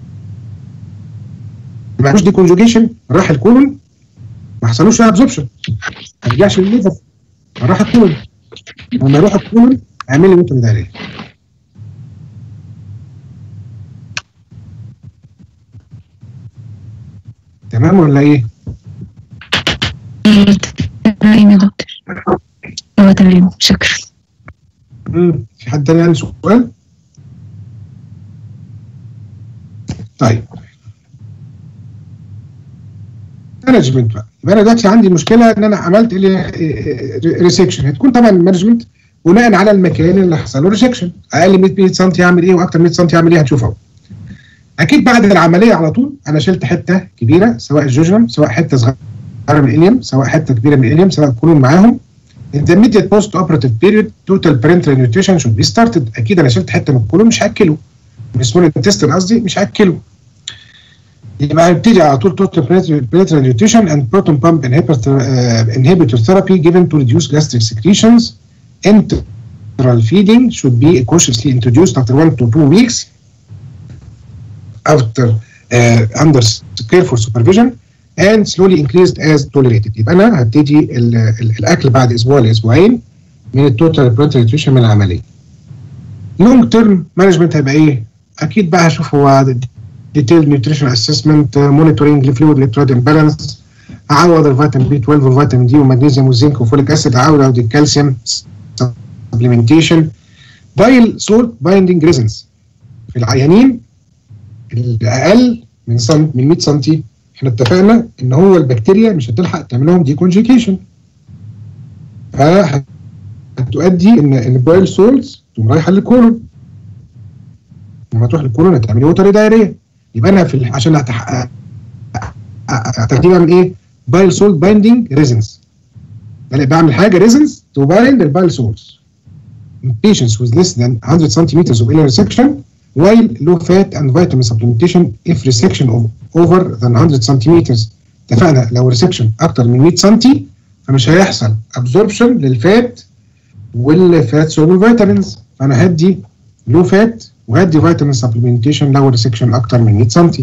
ما عملوش دي كونجوجيشن راح الكولون ما حصلوش ابزوربشن ما رجعش للليفر راح الكولون لما يروح الكولون اعمل لي ممكن دايريه تمام ولا ايه؟ تمام يا دكتور هو تمام شكرا مم. في حد تاني عنده سؤال؟ طيب مانجمنت بقى يبقى انا دلوقتي عندي مشكله ان انا عملت ريسكشن هتكون طبعا مانجمنت بناء على المكان اللي حصل له ريسكشن اقل من 100 سم يعمل ايه واكتر من 100 سم يعمل ايه هنشوف اهو اكيد بعد العمليه على طول انا شلت حته كبيره سواء الجوجنم سواء حته صغيره من الاليم سواء حته كبيره من الاليم سواء كلهم معاهم In the immediate post-operative period, total parenteral nutrition should be started. أكيد أنا شلت حتة من الكولون مش هأكله. من سمول intestine قصدي مش هأكله. يبقى هنبتدي على طول total parenteral nutrition and proton pump inhibitor, uh, inhibitor therapy given to reduce gastric secretions. Enteral feeding should be cautiously introduced after one to two weeks after uh, under careful supervision and slowly increased as tolerated يبقى انا هبتدي ال ال الاكل بعد اسبوع لاسبوعين من التوتال برنتال نيوتريشن من العمليه. لونج تيرم مانجمنت هيبقى ايه؟ اكيد بقى هشوف هو ديتيل نيوتريشن اسسمنت مونيتورنج لفلويد الكترود امبالانس اعوض الفيتامين بي 12 والفيتامين دي والمغنيسيوم والزنك والفوليك اسيد اعوض الكالسيوم سبلمنتيشن بايل سولت بايندنج ريزنز في العيانين الاقل من سم من 100 سم احنا اتفقنا ان هو البكتيريا مش هتلحق تعمل لهم دي كونجيكيشن فهتؤدي ان ان البايل سولز تقوم رايحه للكولون لما تروح للكولون هتعمل ووتر دايريه يبقى انا في عشان هتحقق هتاخديه بعمل ايه؟ بايل سولت بايندنج ريزنز بعمل حاجه ريزنز تو بايند البايل سولز in patients with less than 100 centimeters of ileal resection while low fat and vitamin supplementation if resection of over than 100 centimeters اتفقنا لو ريسكشن اكتر من 100 سم فمش هيحصل ابزوربشن للفات والفات سولول فيتامينز فانا هدي لو فات وهدي فيتامين سبلمنتيشن لو ريسكشن اكتر من 100 سم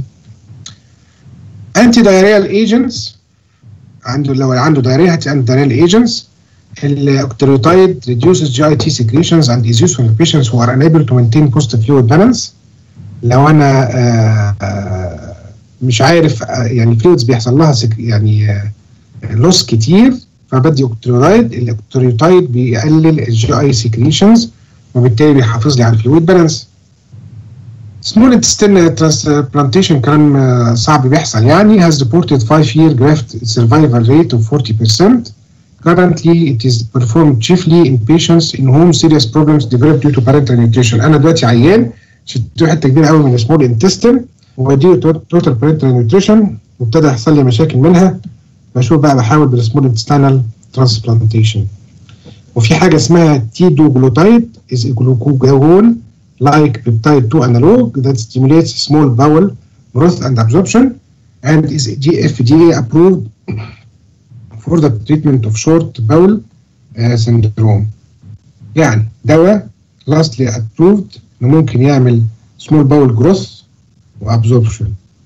انتي دايريال ايجنتس عنده لو عنده دايريا هاتي انتي دايريال ايجنتس الاوكتريوتايد reduces GIT secretions and is useful for patients who are unable to maintain positive fluid balance لو انا آآ آآ مش عارف يعني فلويدز بيحصل لها يعني لوس كتير فبدي اوكتريوتايد الاوكتريوتايد بيقلل الجي اي سكريشنز وبالتالي بيحافظ لي على الفلويد بالانس سمول intestine transplantation كلام آه، صعب بيحصل يعني has reported 5 year graft survival rate of 40%. Currently it is performed chiefly in patients in whom serious problems develop due to parental nutrition. أنا دلوقتي عيان شدت حتة كبيرة قوي من السمول intestine وبديله توتال parental nutrition وابتدى يحصل لي مشاكل منها بشوف بقى بحاول بالسمول intestinal transplantation. وفي حاجة اسمها تيدو جلوتايد is a glucagon like peptide 2 analog that stimulates small bowel growth and absorption and is FDA approved for the treatment of short bowel uh, syndrome. يعني دواء lastly approved انه ممكن يعمل small bowel growth وabsorption.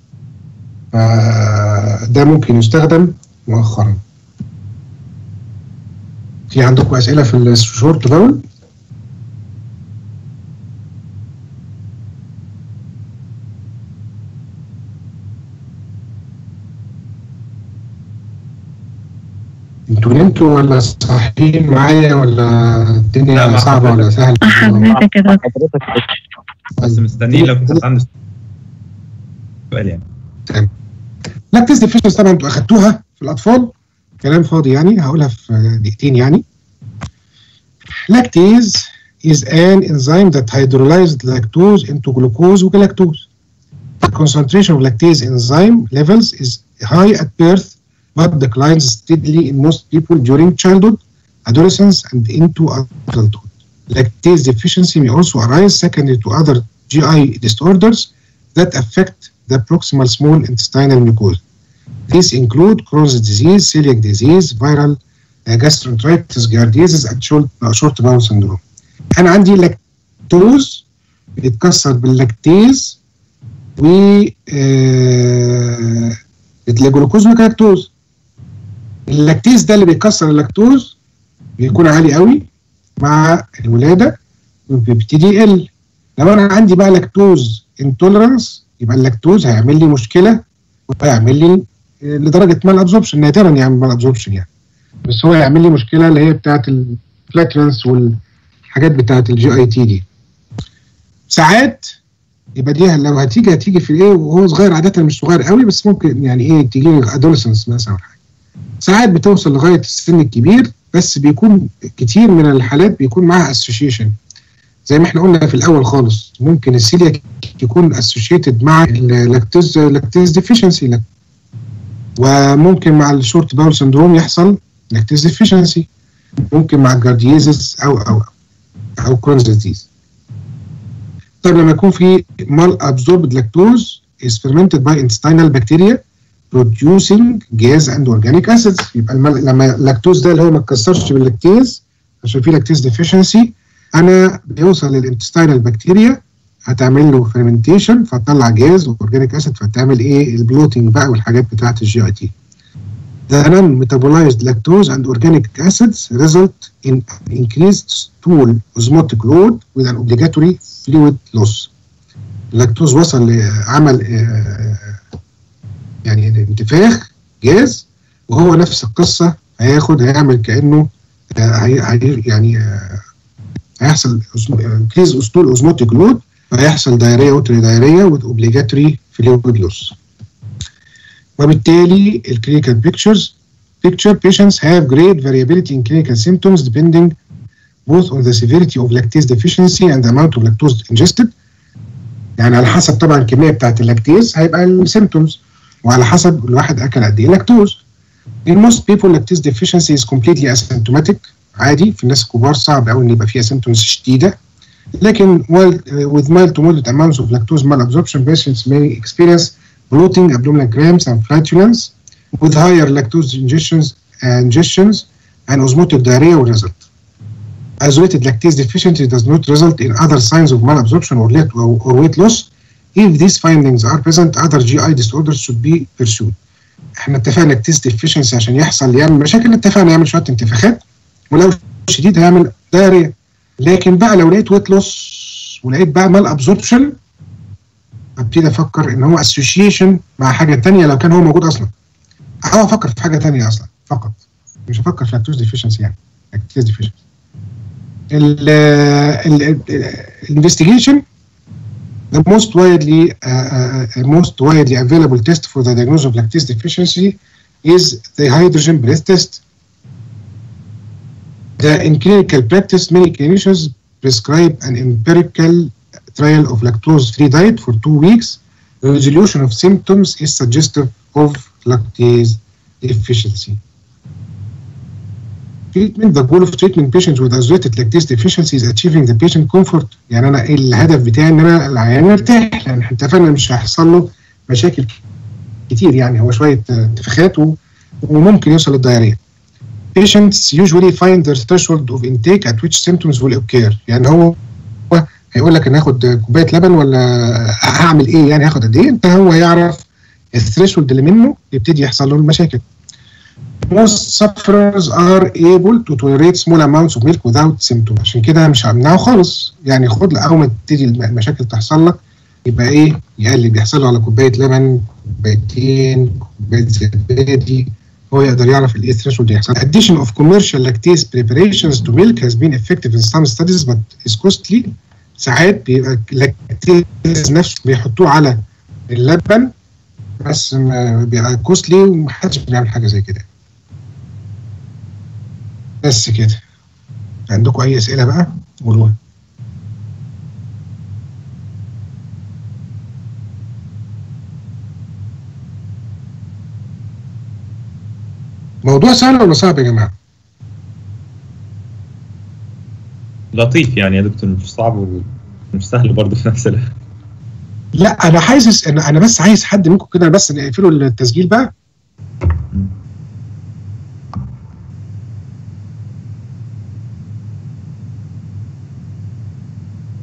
فده ممكن يستخدم مؤخرا. في عندكم اسئله في الشورت باول؟ انتوا نمتوا ولا صاحيين معايا ولا الدنيا صعبه ولا سهله؟ حضرتك كده بس مستنيين لو كنت عندك سؤال يعني تمام لاكتيز ديفيشنس طبعا انتوا اخدتوها في الاطفال كلام فاضي يعني هقولها في دقيقتين يعني لاكتيز is an enzyme that hydrolyzes lactose into glucose وgalactose. The concentration of lactase enzyme levels is high at birth but declines steadily in most people during childhood, adolescence, and into adulthood. Lactase deficiency may also arise secondary to other GI disorders that affect the proximal small intestinal mucosa. These include Crohn's disease, celiac disease, viral uh, gastroenteritis, giardiasis, and short, uh, short bowel syndrome. أنا عندي لاكتوز بيتكسر باللاكتيز و آه، الجلوكوز وكلاكتوز اللاكتيز ده اللي بيكسر اللاكتوز بيكون عالي قوي مع الولاده وبيبتدي يقل لو انا عندي بقى لاكتوز انتولرانس يبقى اللاكتوز هيعمل لي مشكله وهيعمل لي آه، لدرجه مال ابزوربشن نادرا يعمل مال ابزوربشن يعني بس هو هيعمل لي مشكله اللي هي بتاعت الفلاترنس والحاجات بتاعت الجي اي تي دي ساعات يبقى دي لو هتيجي هتيجي في ايه وهو صغير عاده مش صغير قوي بس ممكن يعني ايه تيجي لي ادولسنس مثلا أو حاجه ساعات بتوصل لغايه السن الكبير بس بيكون كتير من الحالات بيكون معاها اسوشيشن زي ما احنا قلنا في الاول خالص ممكن السيلياك يكون اسوشيتد مع اللاكتوز لاكتوز ديفيشنسي وممكن مع الشورت باول سندروم يحصل لاكتوز ديفيشنسي ممكن مع الجارديزس او او او كرونز ديزيز طيب لما يكون في مال ابزوربد لاكتوز is fermented by intestinal bacteria producing gas and organic acids يبقى المال لما اللاكتوز ده اللي هو ما اتكسرش باللاكتيز عشان في لاكتيز ديفيشنسي انا بيوصل للانتستينال بكتيريا هتعمل له فيرمنتيشن فتطلع جاز واورجانيك اسيد فتعمل ايه البلوتنج بقى والحاجات بتاعت الجي اي تي The non-metabolized lactose and organic acids result in increased stool osmotic load with an obligatory fluid loss. اللاكتوز وصل لعمل آه، يعني انتفاخ جاز وهو نفس القصة هياخد هيعمل كأنه آه، هي هي يعني آه، هيحصل انكريز اسطول اوزموتيك لود فهيحصل دايريا وتري دايريا with obligatory fluid loss. وبالتالي الكلينيكال بيكتشرز picture patients have great variability in clinical symptoms depending both on the severity of lactase deficiency and the amount of lactose ingested يعني على حسب طبعا الكميه بتاعت اللاكتيز هيبقى السيمتومز وعلى حسب الواحد اكل قد ايه لاكتوز In most people lactase deficiency is completely asymptomatic عادي في الناس الكبار صعب قوي ان يبقى فيها symptoms شديده لكن while uh, with mild to moderate amounts of lactose malabsorption patients may experience bloating, abdominal cramps, and flatulence with higher lactose ingestions, uh, ingestions and osmotic diarrhea will result. Isolated lactase deficiency does not result in other signs of malabsorption or, late, or, or weight loss. If these findings are present, other GI disorders should be pursued. احنا اتفقنا lactase deficiency عشان يحصل يعمل مشاكل اتفقنا يعمل شويه انتفاخات ولو شديد هيعمل دايريا لكن بقى لو لقيت ويت لوس ولقيت بقى مال ابزوربشن ابتدي افكر ان هو اسوشيشن مع حاجه تانية لو كان هو موجود اصلا او افكر في حاجه تانية اصلا فقط مش هفكر في لاكتوز ديفيشنسي يعني لاكتوز ديفيشنسي الانفستيجيشن the most widely uh, uh, most widely available test for the diagnosis of lactase deficiency is the hydrogen breath test. The, in clinical practice, many clinicians prescribe an empirical trial of lactose-free diet for two weeks. The resolution of symptoms is suggestive of lactase deficiency. Treatment, the goal of treatment patients with isolated lactase deficiency is achieving the patient comfort. يعني انا إيه الهدف بتاعي ان انا العيان يرتاح لان احنا اتفقنا مش هيحصل له مشاكل كتير يعني هو شويه آه، انتفاخات و- وممكن يوصل للدياريه. Patients usually find their threshold of intake at which symptoms will occur يعني هو هو هيقول لك انا هاخد كوبايه لبن ولا هعمل ايه يعني هاخد قد ايه انت هو يعرف الثريشولد اللي منه يبتدي يحصل له المشاكل. most sufferers are able to tolerate small amounts of milk without symptoms عشان كده مش همنعه خالص يعني خد اول ما تبتدي الم- المشاكل تحصل لك يبقى ايه يقلل بيحصل له على كوبايه لبن كوبايتين كوبايه زبادي هو يقدر يعرف الايه threshold يحصل addition of commercial lactase preparations to milk has been effective in some studies but is costly ساعات بيبقى اللاكتيز نفسه بيحطوه على اللبن بس ما- بيبقى كوستلي ومحدش بيعمل حاجه زي كده بس كده عندكم اي اسئله بقى قولوها موضوع سهل ولا صعب يا جماعه لطيف يعني يا دكتور مش صعب ومش سهل برضه في نفس الوقت لا انا حاسس ان انا بس عايز حد منكم كده بس نقفلوا التسجيل بقى